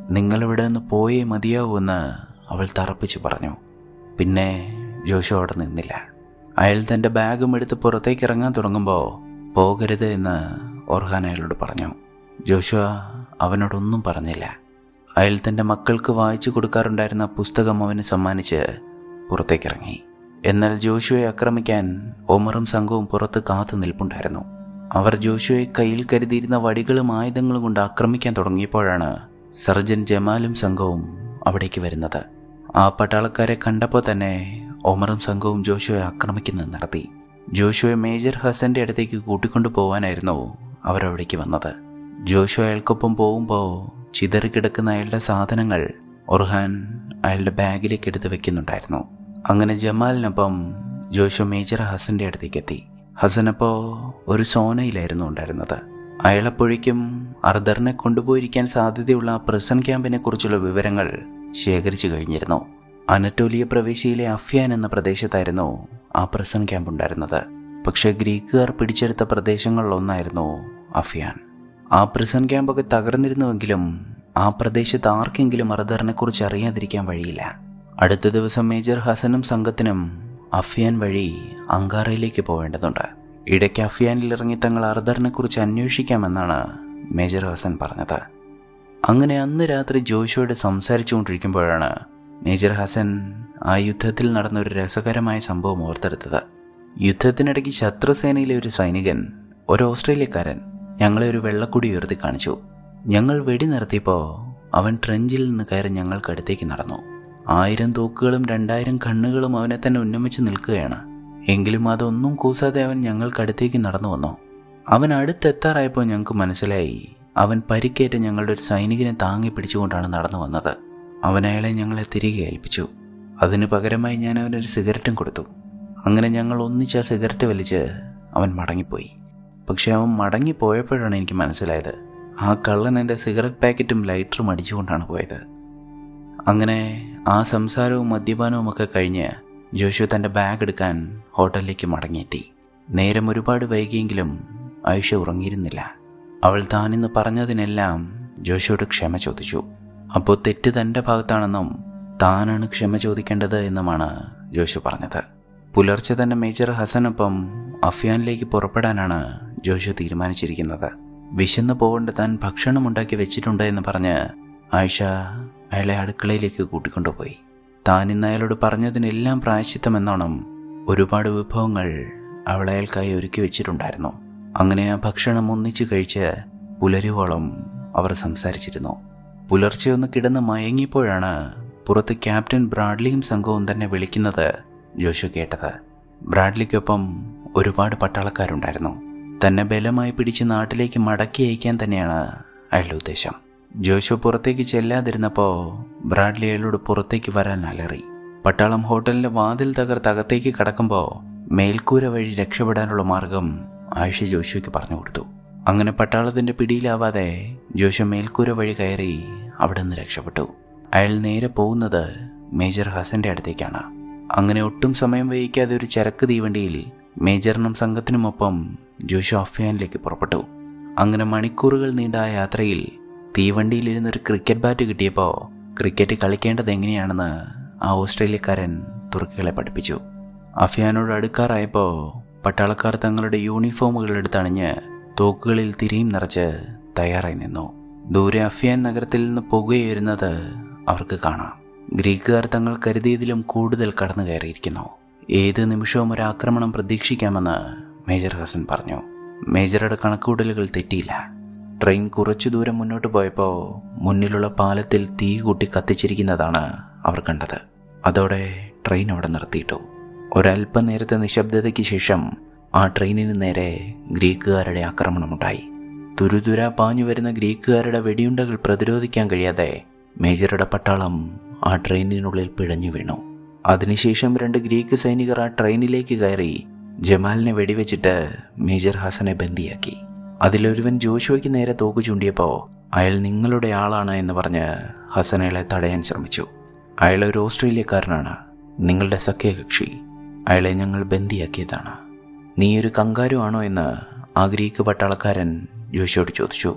നിങ്ങളിവിടെ നിന്ന് പോയേ മതിയാവൂന്ന് അവൾ തറപ്പിച്ചു പറഞ്ഞു പിന്നെ ജോഷു അവിടെ നിന്നില്ല അയാൾ തൻ്റെ ബാഗും എടുത്ത് പുറത്തേക്ക് ഇറങ്ങാൻ തുടങ്ങുമ്പോൾ പോകരുത് എന്ന് ഓർഹാൻ അയാളോട് പറഞ്ഞു ജോഷുവ അവനോടൊന്നും പറഞ്ഞില്ല അയാൾ തൻ്റെ മക്കൾക്ക് വായിച്ചു കൊടുക്കാറുണ്ടായിരുന്ന പുസ്തകം അവന് സമ്മാനിച്ച് പുറത്തേക്കിറങ്ങി എന്നാൽ ജോഷുവെ ആക്രമിക്കാൻ ഒമറും സംഘവും പുറത്ത് കാത്തു നിൽപ്പുണ്ടായിരുന്നു അവർ ജോഷുവെ കയ്യിൽ കരുതിയിരുന്ന വടികളും ആയുധങ്ങളും കൊണ്ട് ആക്രമിക്കാൻ തുടങ്ങിയപ്പോഴാണ് സർജൻ ജമാലും സംഘവും അവിടേക്ക് വരുന്നത് ആ പട്ടാളക്കാരെ കണ്ടപ്പോൾ തന്നെ ഒമറും സംഘവും ജോഷുവെ ആക്രമിക്കുന്നത് നടത്തി ജോഷുവെ മേജർ ഹസന്റെ അടുത്തേക്ക് കൂട്ടിക്കൊണ്ടു പോവാനായിരുന്നു അവരവിടേക്ക് വന്നത് ജോഷു അയാൾക്കൊപ്പം പോകുമ്പോൾ ചിതറിക്കിടക്കുന്ന അയാളുടെ സാധനങ്ങൾ ഒർഹാൻ അയാളുടെ ബാഗിലേക്ക് എടുത്ത് വെക്കുന്നുണ്ടായിരുന്നു അങ്ങനെ ജമാലിനൊപ്പം ജോഷു മേജർ ഹസന്റെ അടുത്തേക്ക് എത്തി ഹസൻ അപ്പോൾ ഒരു സോനയിലായിരുന്നു ഉണ്ടായിരുന്നത് അയാളപ്പോഴേക്കും അർദറിനെ കൊണ്ടുപോയിരിക്കാൻ സാധ്യതയുള്ള പ്രിസൺ ക്യാമ്പിനെ കുറിച്ചുള്ള വിവരങ്ങൾ ശേഖരിച്ചു കഴിഞ്ഞിരുന്നു അനറ്റോലിയ പ്രവിശ്യയിലെ അഫ്യാൻ എന്ന പ്രദേശത്തായിരുന്നു ആ പ്രിസൺ ക്യാമ്പ് ഉണ്ടായിരുന്നത് പക്ഷേ ഗ്രീക്കുകാർ പിടിച്ചെടുത്ത പ്രദേശങ്ങളിലൊന്നായിരുന്നു അഫ്യാൻ ആ പ്രിസൺ ക്യാമ്പൊക്കെ തകർന്നിരുന്നുവെങ്കിലും ആ പ്രദേശത്ത് ആർക്കെങ്കിലും അർദറിനെ കുറിച്ച് അറിയാതിരിക്കാൻ വഴിയില്ല അടുത്ത ദിവസം മേജർ ഹസനും സംഘത്തിനും അഫ്യാൻ വഴി അങ്കാറയിലേക്ക് പോവേണ്ടതുണ്ട് ഇടയ്ക്ക് അഫ്യാനിൽ ഇറങ്ങി തങ്ങൾ അർദറിനെ കുറിച്ച് അന്വേഷിക്കാമെന്നാണ് മേജർ ഹസൻ പറഞ്ഞത് അങ്ങനെ അന്ന് രാത്രി ജോഷുവോട് സംസാരിച്ചുകൊണ്ടിരിക്കുമ്പോഴാണ് മേജർ ഹസൻ ആ യുദ്ധത്തിൽ നടന്ന ഒരു രസകരമായ സംഭവം ഓർത്തെടുത്തത് യുദ്ധത്തിനിടയ്ക്ക് ശത്രുസേനയിലെ ഒരു സൈനികൻ ഒരു ഓസ്ട്രേലിയക്കാരൻ ഞങ്ങളെ ഒരു വെള്ളക്കുടി ഉയർത്തി കാണിച്ചു ഞങ്ങൾ വെടി നിർത്തിയപ്പോൾ അവൻ ട്രെഞ്ചിൽ നിന്ന് കയറി ഞങ്ങൾക്കടുത്തേക്ക് നടന്നു ആയിരം തോക്കുകളും രണ്ടായിരം കണ്ണുകളും അവനെ തന്നെ ഉന്നമിച്ച് നിൽക്കുകയാണ് എങ്കിലും അതൊന്നും കൂസാതെ അവൻ ഞങ്ങൾക്കടുത്തേക്ക് നടന്നു വന്നു അവൻ അടുത്തെത്താറായപ്പോൾ ഞങ്ങൾക്ക് മനസ്സിലായി അവൻ പരിക്കേറ്റ് ഞങ്ങളുടെ ഒരു സൈനികനെ താങ്ങി പിടിച്ചുകൊണ്ടാണ് നടന്നു വന്നത് അവൻ അയാളെ ഞങ്ങളെ തിരികെ ഏൽപ്പിച്ചു അതിനു പകരമായി ഞാൻ അവനൊരു സിഗരറ്റും കൊടുത്തു അങ്ങനെ ഞങ്ങൾ ഒന്നിച്ച് ആ സിഗരറ്റ് വലിച്ച് അവൻ മടങ്ങിപ്പോയി പക്ഷെ അവൻ മടങ്ങിപ്പോയപ്പോഴാണ് എനിക്ക് മനസ്സിലായത് ആ കള്ളൻ എൻ്റെ സിഗരറ്റ് പാക്കറ്റും ലൈറ്ററും അടിച്ചുകൊണ്ടാണ് പോയത് അങ്ങനെ ആ സംസാരവും മദ്യപാനവും ഒക്കെ കഴിഞ്ഞ് ജോഷു തൻ്റെ ബാഗ് എടുക്കാൻ ഹോട്ടലിലേക്ക് മടങ്ങിയെത്തി നേരം ഒരുപാട് വൈകിയെങ്കിലും ആയിഷ ഉറങ്ങിയിരുന്നില്ല അവൾ താനിന്ന് പറഞ്ഞതിനെല്ലാം ജോഷുവോട് ക്ഷമ ചോദിച്ചു അപ്പോൾ തെറ്റ് തൻ്റെ ഭാഗത്താണെന്നും താനാണ് ക്ഷമ ചോദിക്കേണ്ടത് എന്നുമാണ് ജോഷു പറഞ്ഞത് പുലർച്ചെ തന്നെ മേജർ ഹസനൊപ്പം അഫ്യാനിലേക്ക് പുറപ്പെടാനാണ് ജോഷു തീരുമാനിച്ചിരിക്കുന്നത് വിശന്ന് പോകേണ്ട താൻ ഭക്ഷണം ഉണ്ടാക്കി വെച്ചിട്ടുണ്ട് എന്ന് പറഞ്ഞ് ആയിഷ അയാളെ അടുക്കളയിലേക്ക് കൂട്ടിക്കൊണ്ടുപോയി താൻ ഇന്ന് അയാളോട് പറഞ്ഞതിനെല്ലാം പ്രായശ്ചിത്തമെന്നോണം ഒരുപാട് വിഭവങ്ങൾ അവൾ അയാൾക്കായി ഒരുക്കി വെച്ചിട്ടുണ്ടായിരുന്നു അങ്ങനെ ആ ഭക്ഷണം ഒന്നിച്ചു കഴിച്ച് പുലരുവോളം അവർ സംസാരിച്ചിരുന്നു പുലർച്ചെ ഒന്ന് കിടന്ന് മയങ്ങിയപ്പോഴാണ് പുറത്ത് ക്യാപ്റ്റൻ ബ്രാഡ്ലിയും സംഘവും തന്നെ വിളിക്കുന്നത് ജോഷു കേട്ടത് ബ്രാഡ്ലിക്കൊപ്പം ഒരുപാട് പട്ടാളക്കാരുണ്ടായിരുന്നു തന്നെ ബലമായി പിടിച്ച് നാട്ടിലേക്ക് മടക്കി അയക്കാൻ തന്നെയാണ് അയാളുടെ ഉദ്ദേശം ജോഷു പുറത്തേക്ക് ചെല്ലാതിരുന്നപ്പോൾ ബ്രാഡ്ലി അയാളോട് പുറത്തേക്ക് വരാൻ അലറി പട്ടാളം ഹോട്ടലിന്റെ വാതിൽ തകർത്ത് അകത്തേക്ക് കടക്കുമ്പോൾ മേൽക്കൂര വഴി രക്ഷപ്പെടാനുള്ള മാർഗം ആയിഷ ജോഷുയ്ക്ക് പറഞ്ഞു കൊടുത്തു അങ്ങനെ പട്ടാളത്തിന്റെ പിടിയിലാവാതെ ജോഷു മേൽക്കൂര വഴി കയറി അവിടെ നിന്ന് രക്ഷപ്പെട്ടു അയാൾ നേരെ പോകുന്നത് മേജർ ഹസന്റെ അടുത്തേക്കാണ് അങ്ങനെ ഒട്ടും സമയം വൈകിക്കാതെ ഒരു ചരക്ക് തീവണ്ടിയിൽ മേജറിനും സംഘത്തിനുമൊപ്പം ജോഷു അഫ്യാനിലേക്ക് പുറപ്പെട്ടു അങ്ങനെ മണിക്കൂറുകൾ നീണ്ട ആ യാത്രയിൽ തീവണ്ടിയിലിരുന്ന് ഒരു ക്രിക്കറ്റ് ബാറ്റ് കിട്ടിയപ്പോൾ ക്രിക്കറ്റ് കളിക്കേണ്ടത് എങ്ങനെയാണെന്ന് ആ ഓസ്ട്രേലിയക്കാരൻ തുർക്കികളെ പഠിപ്പിച്ചു അഫ്യാനോട് അടുക്കാറായപ്പോൾ പട്ടാളക്കാർ തങ്ങളുടെ യൂണിഫോമുകൾ എടുത്തണിഞ്ഞ് തോക്കുകളിൽ തിരിയും നിറച്ച് തയ്യാറായി നിന്നു ദൂരെ അഫ്യാൻ നഗരത്തിൽ നിന്ന് പുകയുയരുന്നത് അവർക്ക് കാണാം ഗ്രീക്കുകാർ തങ്ങൾ കരുതിയതിലും കൂടുതൽ കടന്നു കയറിയിരിക്കുന്നു ഏത് നിമിഷവും ഒരു ആക്രമണം പ്രതീക്ഷിക്കാമെന്ന് മേജർ ഹസൻ പറഞ്ഞു മേജറുടെ കണക്കുകൂടലുകൾ തെറ്റിയില്ല ട്രെയിൻ കുറച്ചു ദൂരം മുന്നോട്ട് പോയപ്പോൾ മുന്നിലുള്ള പാലത്തിൽ തീ കൂട്ടി കത്തിച്ചിരിക്കുന്നതാണ് അവർ കണ്ടത് അതോടെ ട്രെയിൻ അവിടെ നിർത്തിയിട്ടു ഒരല്പനേരത്തെ നിശബ്ദതയ്ക്ക് ശേഷം ആ ട്രെയിനിന് നേരെ ഗ്രീക്കുകാരുടെ ആക്രമണമുണ്ടായി തുരുതുര പാഞ്ഞു വരുന്ന ഗ്രീക്കുകാരുടെ വെടിയുണ്ടകൾ പ്രതിരോധിക്കാൻ കഴിയാതെ മേജറുടെ പട്ടാളം ആ ട്രെയിനിനുള്ളിൽ പിഴഞ്ഞു വീണു അതിനുശേഷം രണ്ട് ഗ്രീക്ക് സൈനികർ ആ ട്രെയിനിലേക്ക് കയറി ജമാലിനെ വെടിവെച്ചിട്ട് മേജർ ഹസനെ ബന്ദിയാക്കി അതിലൊരുവൻ ജോഷുവയ്ക്ക് നേരെ തോക്ക് ചൂണ്ടിയപ്പോൾ അയാൾ നിങ്ങളുടെ ആളാണ് എന്ന് പറഞ്ഞ് ഹസൻ അയാളെ തടയാൻ ശ്രമിച്ചു അയാൾ ഒരു ഓസ്ട്രേലിയക്കാരനാണ് നിങ്ങളുടെ സഖ്യകക്ഷി അയാളെ ഞങ്ങൾ ബന്ദിയാക്കിയതാണ് നീ ഒരു കങ്കാരു ആണോ എന്ന് ആ ഗ്രീക്ക് പട്ടാളക്കാരൻ ജോഷിയോട് ചോദിച്ചു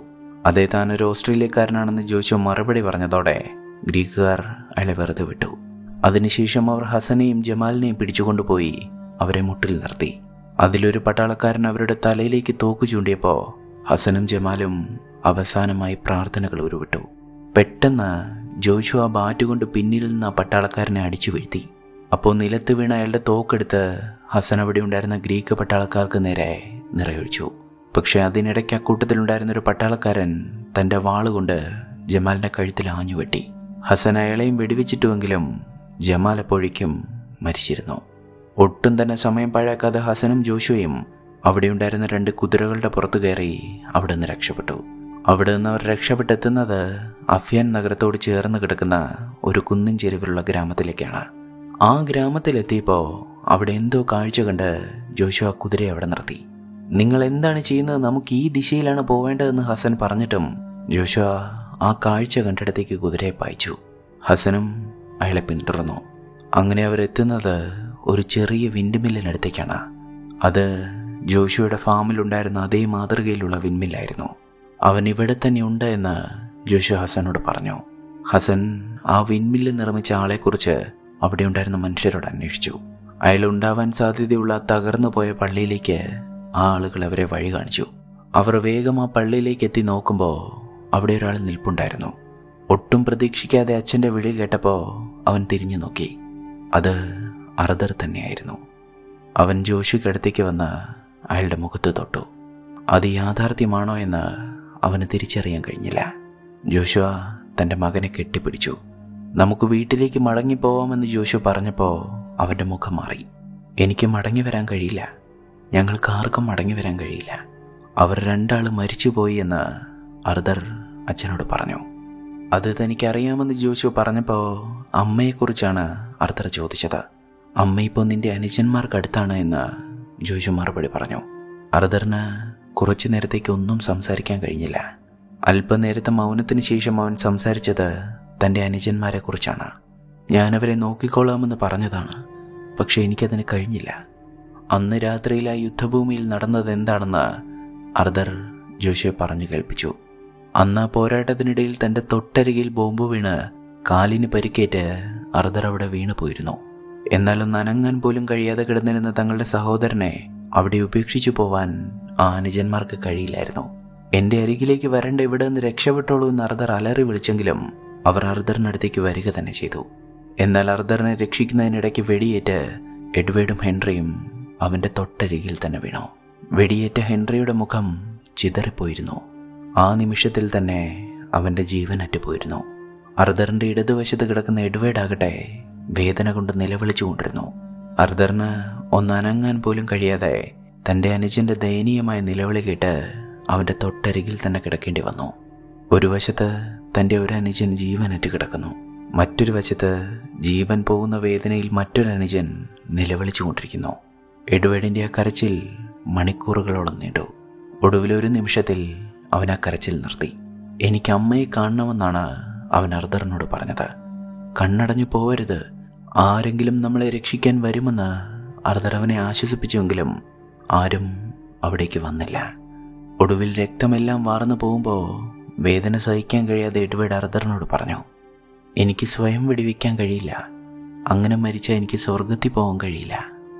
അതേ താനൊരു ഓസ്ട്രേലിയക്കാരനാണെന്ന് ജോഷുവ മറുപടി പറഞ്ഞതോടെ ഗ്രീക്കുകാർ അയാളെ വെറുതെ വിട്ടു അതിനുശേഷം അവർ ഹസനെയും ജമാലിനെയും പിടിച്ചുകൊണ്ടുപോയി അവരെ മുട്ടിൽ നിർത്തി അതിലൊരു പട്ടാളക്കാരൻ അവരുടെ തലയിലേക്ക് തോക്ക് ചൂണ്ടിയപ്പോൾ ഹസനും ജമാലും അവസാനമായി പ്രാർത്ഥനകൾ ഉരുവിട്ടു പെട്ടെന്ന് ജോഷു ആ ബാറ്റുകൊണ്ട് പിന്നിൽ നിന്ന് ആ പട്ടാളക്കാരനെ അടിച്ചു വീഴ്ത്തി അപ്പോൾ നിലത്ത് വീണ അയാളുടെ തോക്കെടുത്ത് ഹസൻ അവിടെ ഉണ്ടായിരുന്ന ഗ്രീക്ക് പട്ടാളക്കാർക്ക് നേരെ നിറയൊഴിച്ചു പക്ഷെ അതിനിടയ്ക്ക് അക്കൂട്ടത്തിലുണ്ടായിരുന്ന ഒരു പട്ടാളക്കാരൻ തൻ്റെ വാളുകൊണ്ട് ജമാലിൻ്റെ കഴുത്തിൽ ആഞ്ഞു വെട്ടി ഹസൻ അയാളെയും വെടിവെച്ചിട്ടുവെങ്കിലും ജമാൽ അപ്പോഴേക്കും മരിച്ചിരുന്നു ഒട്ടും തന്നെ സമയം പാഴാക്കാതെ ഹസനും ജോഷുവയും അവിടെ ഉണ്ടായിരുന്ന രണ്ട് കുതിരകളുടെ പുറത്തു കയറി അവിടെ നിന്ന് രക്ഷപ്പെട്ടു അവിടെ നിന്ന് അവർ രക്ഷപ്പെട്ടെത്തുന്നത് അഫ്യാൻ നഗരത്തോട് ചേർന്ന് കിടക്കുന്ന ഒരു കുന്നിൻ ചെരുവിലുള്ള ഗ്രാമത്തിലേക്കാണ് ആ ഗ്രാമത്തിലെത്തിയപ്പോൾ അവിടെ എന്തോ കാഴ്ച കണ്ട് ജോഷു ആ കുതിരയെ അവിടെ നിർത്തി നിങ്ങൾ എന്താണ് ചെയ്യുന്നത് നമുക്ക് ഈ ദിശയിലാണ് പോവേണ്ടതെന്ന് ഹസൻ പറഞ്ഞിട്ടും ജോഷു ആ കാഴ്ച കണ്ടിടത്തേക്ക് കുതിരയെ പായിച്ചു ഹസനും അയാളെ പിന്തുടർന്നു അങ്ങനെ അവരെത്തുന്നത് ഒരു ചെറിയ വിൻഡ്മില്ലിനടുത്തേക്കാണ് അത് ജോഷുയുടെ ഫാമിലുണ്ടായിരുന്ന അതേ മാതൃകയിലുള്ള വിൻമില്ലായിരുന്നു അവൻ ഇവിടെ തന്നെ ഉണ്ട് എന്ന് ജോഷു ഹസനോട് പറഞ്ഞു ഹസൻ ആ വിൻമില്ല് നിർമ്മിച്ച ആളെക്കുറിച്ച് അവിടെ ഉണ്ടായിരുന്ന മനുഷ്യരോട് അന്വേഷിച്ചു അയാളുണ്ടാവാൻ സാധ്യതയുള്ള തകർന്നു പോയ പള്ളിയിലേക്ക് ആ ആളുകൾ അവരെ വഴി കാണിച്ചു അവർ വേഗം ആ പള്ളിയിലേക്ക് എത്തി നോക്കുമ്പോൾ അവിടെ ഒരാൾ നിൽപ്പുണ്ടായിരുന്നു ഒട്ടും പ്രതീക്ഷിക്കാതെ അച്ഛൻ്റെ വിളി കേട്ടപ്പോൾ അവൻ തിരിഞ്ഞു നോക്കി അത് അർദർ തന്നെയായിരുന്നു അവൻ ജോഷിക്കടുത്തേക്ക് വന്ന് അയാളുടെ മുഖത്ത് തൊട്ടു അത് യാഥാർത്ഥ്യമാണോ എന്ന് അവന് തിരിച്ചറിയാൻ കഴിഞ്ഞില്ല ജോഷുവ തൻ്റെ മകനെ കെട്ടിപ്പിടിച്ചു നമുക്ക് വീട്ടിലേക്ക് മടങ്ങിപ്പോവാമെന്ന് ജോഷു പറഞ്ഞപ്പോൾ അവൻ്റെ മുഖം മാറി എനിക്ക് മടങ്ങി വരാൻ കഴിയില്ല ഞങ്ങൾക്ക് ആർക്കും മടങ്ങി വരാൻ കഴിയില്ല അവർ രണ്ടാൾ മരിച്ചുപോയി എന്ന് അർദർ അച്ഛനോട് പറഞ്ഞു അത് തനിക്കറിയാമെന്ന് ജോഷു പറഞ്ഞപ്പോൾ അമ്മയെക്കുറിച്ചാണ് അർദർ ചോദിച്ചത് അമ്മ ഇപ്പോൾ നിന്റെ അനുജന്മാർക്കടുത്താണ് എന്ന് ജോഷു മറുപടി പറഞ്ഞു അർദറിന് കുറച്ചു നേരത്തേക്ക് ഒന്നും സംസാരിക്കാൻ കഴിഞ്ഞില്ല അല്പനേരത്തെ മൗനത്തിന് ശേഷം അവൻ സംസാരിച്ചത് തൻ്റെ അനുജന്മാരെക്കുറിച്ചാണ് ഞാനവരെ നോക്കിക്കൊള്ളാമെന്ന് പറഞ്ഞതാണ് പക്ഷെ എനിക്കതിന് കഴിഞ്ഞില്ല അന്ന് രാത്രിയിൽ ആ യുദ്ധഭൂമിയിൽ നടന്നത് എന്താണെന്ന് അർദർ ജോഷിയെ പറഞ്ഞു കേൾപ്പിച്ചു അന്ന് ആ പോരാട്ടത്തിനിടയിൽ തൻ്റെ തൊട്ടരികിൽ ബോംബ് വീണ് കാലിന് പരിക്കേറ്റ് അർദർ അവിടെ വീണു പോയിരുന്നു എന്നാലും നനങ്ങാൻ പോലും കഴിയാതെ കിടന്നിരുന്ന തങ്ങളുടെ സഹോദരനെ അവിടെ ഉപേക്ഷിച്ചു പോവാൻ ആ അനുജന്മാർക്ക് കഴിയില്ലായിരുന്നു എന്റെ അരികിലേക്ക് വരേണ്ട ഇവിടെ നിന്ന് രക്ഷപ്പെട്ടോളൂ എന്ന് അർദർ അലറി വിളിച്ചെങ്കിലും അവർ അർദറിനടുത്തേക്ക് വരിക തന്നെ ചെയ്തു എന്നാൽ അർദറിനെ രക്ഷിക്കുന്നതിനിടയ്ക്ക് വെടിയേറ്റ് എഡ്വേർഡും ഹെൻറിയും അവന്റെ തൊട്ടരികിൽ തന്നെ വീണു വെടിയേറ്റ ഹെൻറിയുടെ മുഖം ചിതറിപ്പോയിരുന്നു ആ നിമിഷത്തിൽ തന്നെ അവന്റെ ജീവൻ അറ്റുപോയിരുന്നു അർദറിന്റെ ഇടതുവശത്ത് കിടക്കുന്ന എഡ്വേർഡ് ആകട്ടെ വേദന കൊണ്ട് നിലവിളിച്ചുകൊണ്ടിരുന്നു അർദറിന് ഒന്നനങ്ങാൻ പോലും കഴിയാതെ തന്റെ അനുജന്റെ ദയനീയമായ നിലവിളി കേട്ട് അവന്റെ തൊട്ടരികിൽ തന്നെ കിടക്കേണ്ടി വന്നു ഒരു വശത്ത് തന്റെ ഒരു അനുജൻ ജീവനറ്റ് കിടക്കുന്നു മറ്റൊരു വശത്ത് ജീവൻ പോകുന്ന വേദനയിൽ മറ്റൊരു അനുജൻ നിലവിളിച്ചുകൊണ്ടിരിക്കുന്നു എഡ്വേർഡിന്റെ ആ കരച്ചിൽ മണിക്കൂറുകളോളം നീണ്ടു ഒടുവിൽ ഒരു നിമിഷത്തിൽ അവൻ ആ കരച്ചിൽ നിർത്തി എനിക്ക് അമ്മയെ കാണണമെന്നാണ് അവൻ അർദറിനോട് പറഞ്ഞത് കണ്ണടഞ്ഞു പോവരുത് ആരെങ്കിലും നമ്മളെ രക്ഷിക്കാൻ വരുമെന്ന് അർദർ അവനെ ആശ്വസിപ്പിച്ചുവെങ്കിലും ആരും അവിടേക്ക് വന്നില്ല ഒടുവിൽ രക്തമെല്ലാം വാർന്നു പോകുമ്പോൾ വേദന സഹിക്കാൻ കഴിയാതെ എഡ്വേർഡ് അർദറിനോട് പറഞ്ഞു എനിക്ക് സ്വയം വെടിവെക്കാൻ കഴിയില്ല അങ്ങനെ മരിച്ചാൽ എനിക്ക് സ്വർഗത്തിൽ പോകാൻ കഴിയില്ല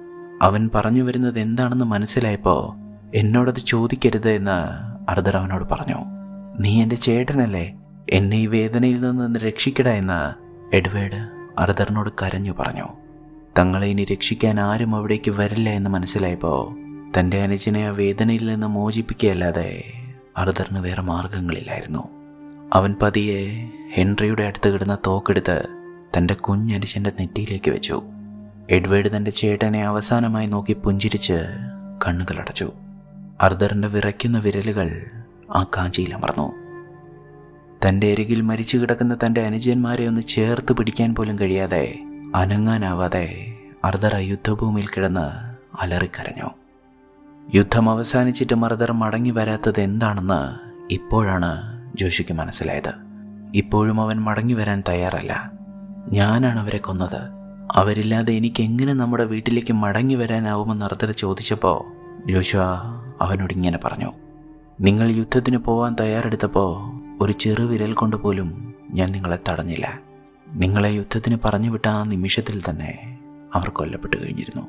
അവൻ പറഞ്ഞു വരുന്നത് എന്താണെന്ന് മനസ്സിലായപ്പോൾ എന്നോടത് ചോദിക്കരുത് എന്ന് അർദർ അവനോട് പറഞ്ഞു നീ എൻ്റെ ചേട്ടനല്ലേ എന്നെ ഈ വേദനയിൽ നിന്ന് രക്ഷിക്കട എന്ന് എഡ്വേർഡ് അർദറിനോട് കരഞ്ഞു പറഞ്ഞു തങ്ങളെ ഇനി രക്ഷിക്കാൻ ആരും അവിടേക്ക് വരില്ല എന്ന് മനസ്സിലായപ്പോൾ തൻ്റെ അനുജനെ ആ വേദനയിൽ നിന്ന് മോചിപ്പിക്കുകയല്ലാതെ അർദറിന് വേറെ മാർഗങ്ങളില്ലായിരുന്നു അവൻ പതിയെ ഹെൻറിയുടെ അടുത്ത് കിടന്ന തോക്കെടുത്ത് തൻ്റെ കുഞ്ഞനുജൻ്റെ നെറ്റിയിലേക്ക് വെച്ചു എഡ്വേർഡ് തൻ്റെ ചേട്ടനെ അവസാനമായി നോക്കി പുഞ്ചിരിച്ച് കണ്ണുകളടച്ചു അർദറിൻ്റെ വിറയ്ക്കുന്ന വിരലുകൾ ആ കാഞ്ചിയിൽ അമർന്നു തൻ്റെ അരികിൽ മരിച്ചു കിടക്കുന്ന തൻ്റെ അനുജന്മാരെ ഒന്ന് ചേർത്ത് പിടിക്കാൻ പോലും കഴിയാതെ അനങ്ങാനാവാതെ അർദർ ആ യുദ്ധഭൂമിയിൽ കിടന്ന് അലറിക്കരഞ്ഞു യുദ്ധം അവസാനിച്ചിട്ട് മർദർ മടങ്ങി വരാത്തത് എന്താണെന്ന് ഇപ്പോഴാണ് ജോഷിക്ക് മനസ്സിലായത് ഇപ്പോഴും അവൻ മടങ്ങി വരാൻ തയ്യാറല്ല ഞാനാണ് അവരെ കൊന്നത് അവരില്ലാതെ എനിക്ക് എങ്ങനെ നമ്മുടെ വീട്ടിലേക്ക് മടങ്ങി വരാനാവുമെന്ന് അർദർ ചോദിച്ചപ്പോൾ ജോഷുവ അവനോട് ഇങ്ങനെ പറഞ്ഞു നിങ്ങൾ യുദ്ധത്തിന് പോവാൻ തയ്യാറെടുത്തപ്പോൾ ഒരു ചെറു വിരൽ കൊണ്ട് പോലും ഞാൻ നിങ്ങളെ തടഞ്ഞില്ല നിങ്ങളെ യുദ്ധത്തിന് പറഞ്ഞു വിട്ട ആ നിമിഷത്തിൽ തന്നെ അവർ കൊല്ലപ്പെട്ടു കഴിഞ്ഞിരുന്നു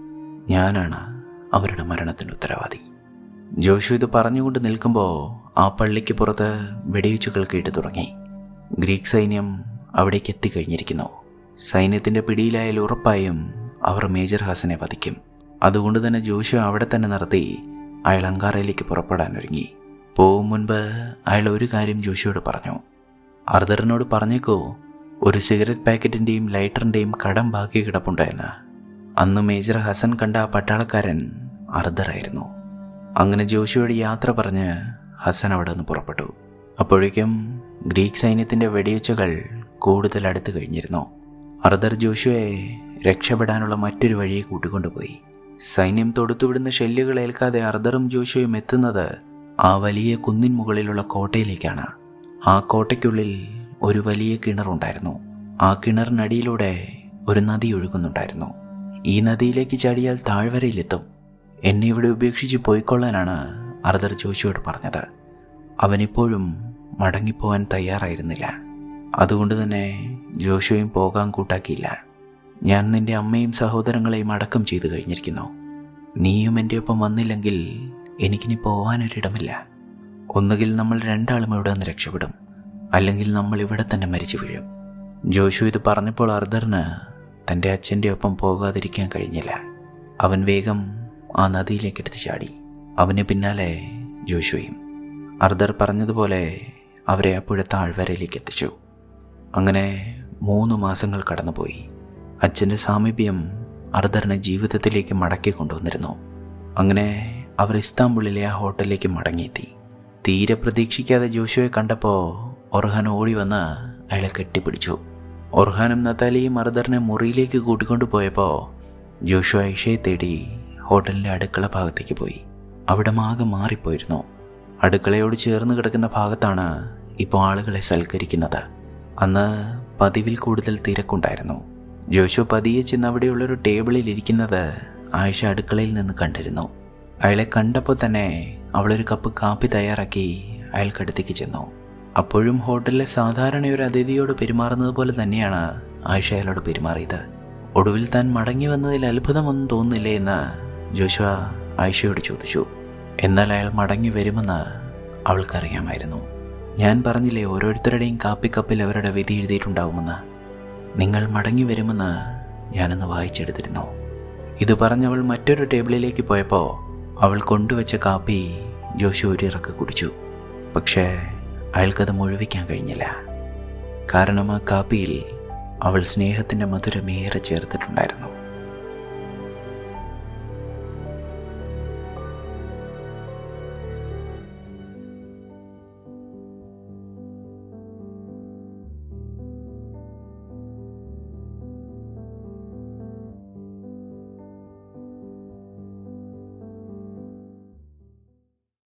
ഞാനാണ് അവരുടെ മരണത്തിന് ഉത്തരവാദി ജോഷു ഇത് പറഞ്ഞുകൊണ്ട് നിൽക്കുമ്പോൾ ആ പള്ളിക്ക് പുറത്ത് വെടിവെച്ചുകൾ കേട്ടു തുടങ്ങി ഗ്രീക്ക് സൈന്യം അവിടേക്ക് എത്തിക്കഴിഞ്ഞിരിക്കുന്നു സൈന്യത്തിൻ്റെ പിടിയിലായാൽ ഉറപ്പായും അവർ മേജർ ഹസനെ വധിക്കും അതുകൊണ്ട് തന്നെ ജോഷു അവിടെ തന്നെ നിർത്തി അയാൾ അങ്കാറയിലേക്ക് പുറപ്പെടാൻ ഒരുങ്ങി പോവും മുൻപ് അയാൾ ഒരു കാര്യം ജോഷിയോട് പറഞ്ഞു അർദറിനോട് പറഞ്ഞേക്കോ ഒരു സിഗരറ്റ് പാക്കറ്റിൻ്റെയും ലൈറ്ററിൻ്റെയും കടം ബാക്കി കിടപ്പുണ്ട് എന്ന് അന്ന് മേജർ ഹസൻ കണ്ട ആ പട്ടാളക്കാരൻ അർദറായിരുന്നു അങ്ങനെ ജോഷിയോട് യാത്ര പറഞ്ഞ് ഹസൻ അവിടെ നിന്ന് പുറപ്പെട്ടു അപ്പോഴേക്കും ഗ്രീക്ക് സൈന്യത്തിൻ്റെ വെടിവെച്ചകൾ കൂടുതൽ അടുത്ത് കഴിഞ്ഞിരുന്നു അർദർ ജോഷുവെ രക്ഷപ്പെടാനുള്ള മറ്റൊരു വഴിയെ കൂട്ടിക്കൊണ്ടുപോയി സൈന്യം തൊടുത്തുവിടുന്ന ഷെല്ലുകൾ ഏൽക്കാതെ അർദറും ജോഷുവും എത്തുന്നത് ആ വലിയ കുന്നിൻ മുകളിലുള്ള കോട്ടയിലേക്കാണ് ആ കോട്ടയ്ക്കുള്ളിൽ ഒരു വലിയ കിണറുണ്ടായിരുന്നു ആ കിണറിനടിയിലൂടെ ഒരു നദി ഒഴുകുന്നുണ്ടായിരുന്നു ഈ നദിയിലേക്ക് ചാടിയാൽ താഴ്വരയിലെത്തും എന്നെ ഇവിടെ ഉപേക്ഷിച്ച് പോയിക്കൊള്ളാനാണ് അർദർ ജോഷിയോട് പറഞ്ഞത് അവനിപ്പോഴും മടങ്ങിപ്പോവാൻ തയ്യാറായിരുന്നില്ല അതുകൊണ്ട് തന്നെ ജോഷുവും പോകാൻ കൂട്ടാക്കിയില്ല ഞാൻ നിന്റെ അമ്മയും സഹോദരങ്ങളെയും അടക്കം ചെയ്തു കഴിഞ്ഞിരിക്കുന്നു നീയും എൻ്റെ ഒപ്പം വന്നില്ലെങ്കിൽ എനിക്കിനി പോവാനൊരിടമില്ല ഒന്നുകിൽ നമ്മൾ രണ്ടാളും ഇവിടെ നിന്ന് രക്ഷപ്പെടും അല്ലെങ്കിൽ നമ്മൾ ഇവിടെ തന്നെ മരിച്ചു വീഴും ജോഷു ഇത് പറഞ്ഞപ്പോൾ അർദറിന് തൻ്റെ അച്ഛൻ്റെ ഒപ്പം പോകാതിരിക്കാൻ കഴിഞ്ഞില്ല അവൻ വേഗം ആ നദിയിലേക്ക് എടുത്ത് ചാടി അവന് പിന്നാലെ ജോഷുയും അർദർ പറഞ്ഞതുപോലെ അവരെ ആ പുഴ താഴ്വരയിലേക്ക് എത്തിച്ചു അങ്ങനെ മൂന്ന് മാസങ്ങൾ കടന്നുപോയി അച്ഛൻ്റെ സാമീപ്യം അർദറിനെ ജീവിതത്തിലേക്ക് മടക്കി കൊണ്ടുവന്നിരുന്നു അങ്ങനെ അവർ ഇസ്താംബുളിലെ ആ ഹോട്ടലിലേക്ക് മടങ്ങിയെത്തി തീരെ പ്രതീക്ഷിക്കാതെ ജോഷുവെ കണ്ടപ്പോൾ ഒർഹാൻ ഓടി വന്ന് അയാളെ കെട്ടിപ്പിടിച്ചു ഒർഹാനും നത്താലിയും അർദറിനെ മുറിയിലേക്ക് കൂട്ടിക്കൊണ്ടു പോയപ്പോൾ ജോഷു ഐഷയെ തേടി ഹോട്ടലിൻ്റെ അടുക്കള ഭാഗത്തേക്ക് പോയി അവിടെ മാകെ മാറിപ്പോയിരുന്നു അടുക്കളയോട് ചേർന്ന് കിടക്കുന്ന ഭാഗത്താണ് ഇപ്പോൾ ആളുകളെ സൽക്കരിക്കുന്നത് അന്ന് പതിവിൽ കൂടുതൽ തിരക്കുണ്ടായിരുന്നു ജോഷു പതിയെ ചെന്ന് അവിടെയുള്ളൊരു ടേബിളിൽ ഇരിക്കുന്നത് ആയിഷ അടുക്കളയിൽ നിന്ന് കണ്ടിരുന്നു അയാളെ കണ്ടപ്പോൾ തന്നെ അവളൊരു കപ്പ് കാപ്പി തയ്യാറാക്കി അയാൾക്കടുത്തേക്ക് ചെന്നു അപ്പോഴും ഹോട്ടലിലെ സാധാരണ ഒരു അതിഥിയോട് പെരുമാറുന്നത് പോലെ തന്നെയാണ് ആയിഷ അയാളോട് പെരുമാറിയത് ഒടുവിൽ താൻ മടങ്ങി വന്നതിൽ അത്ഭുതമൊന്നും തോന്നുന്നില്ലേ എന്ന് ജോഷുവ ആയിഷയോട് ചോദിച്ചു എന്നാൽ അയാൾ മടങ്ങി വരുമെന്ന് അവൾക്കറിയാമായിരുന്നു ഞാൻ പറഞ്ഞില്ലേ ഓരോരുത്തരുടെയും കാപ്പിക്കപ്പിൽ അവരുടെ വിധി എഴുതിയിട്ടുണ്ടാവുമെന്ന് നിങ്ങൾ മടങ്ങി വരുമെന്ന് ഞാനന്ന് വായിച്ചെടുത്തിരുന്നു ഇത് പറഞ്ഞവൾ മറ്റൊരു ടേബിളിലേക്ക് പോയപ്പോൾ അവൾ കൊണ്ടുവച്ച കാപ്പി ജോഷു ഒരിറക്ക് കുടിച്ചു പക്ഷേ അയാൾക്കത് മുഴുവിക്കാൻ കഴിഞ്ഞില്ല കാരണം ആ കാപ്പിയിൽ അവൾ സ്നേഹത്തിൻ്റെ മധുരമേറെ ചേർത്തിട്ടുണ്ടായിരുന്നു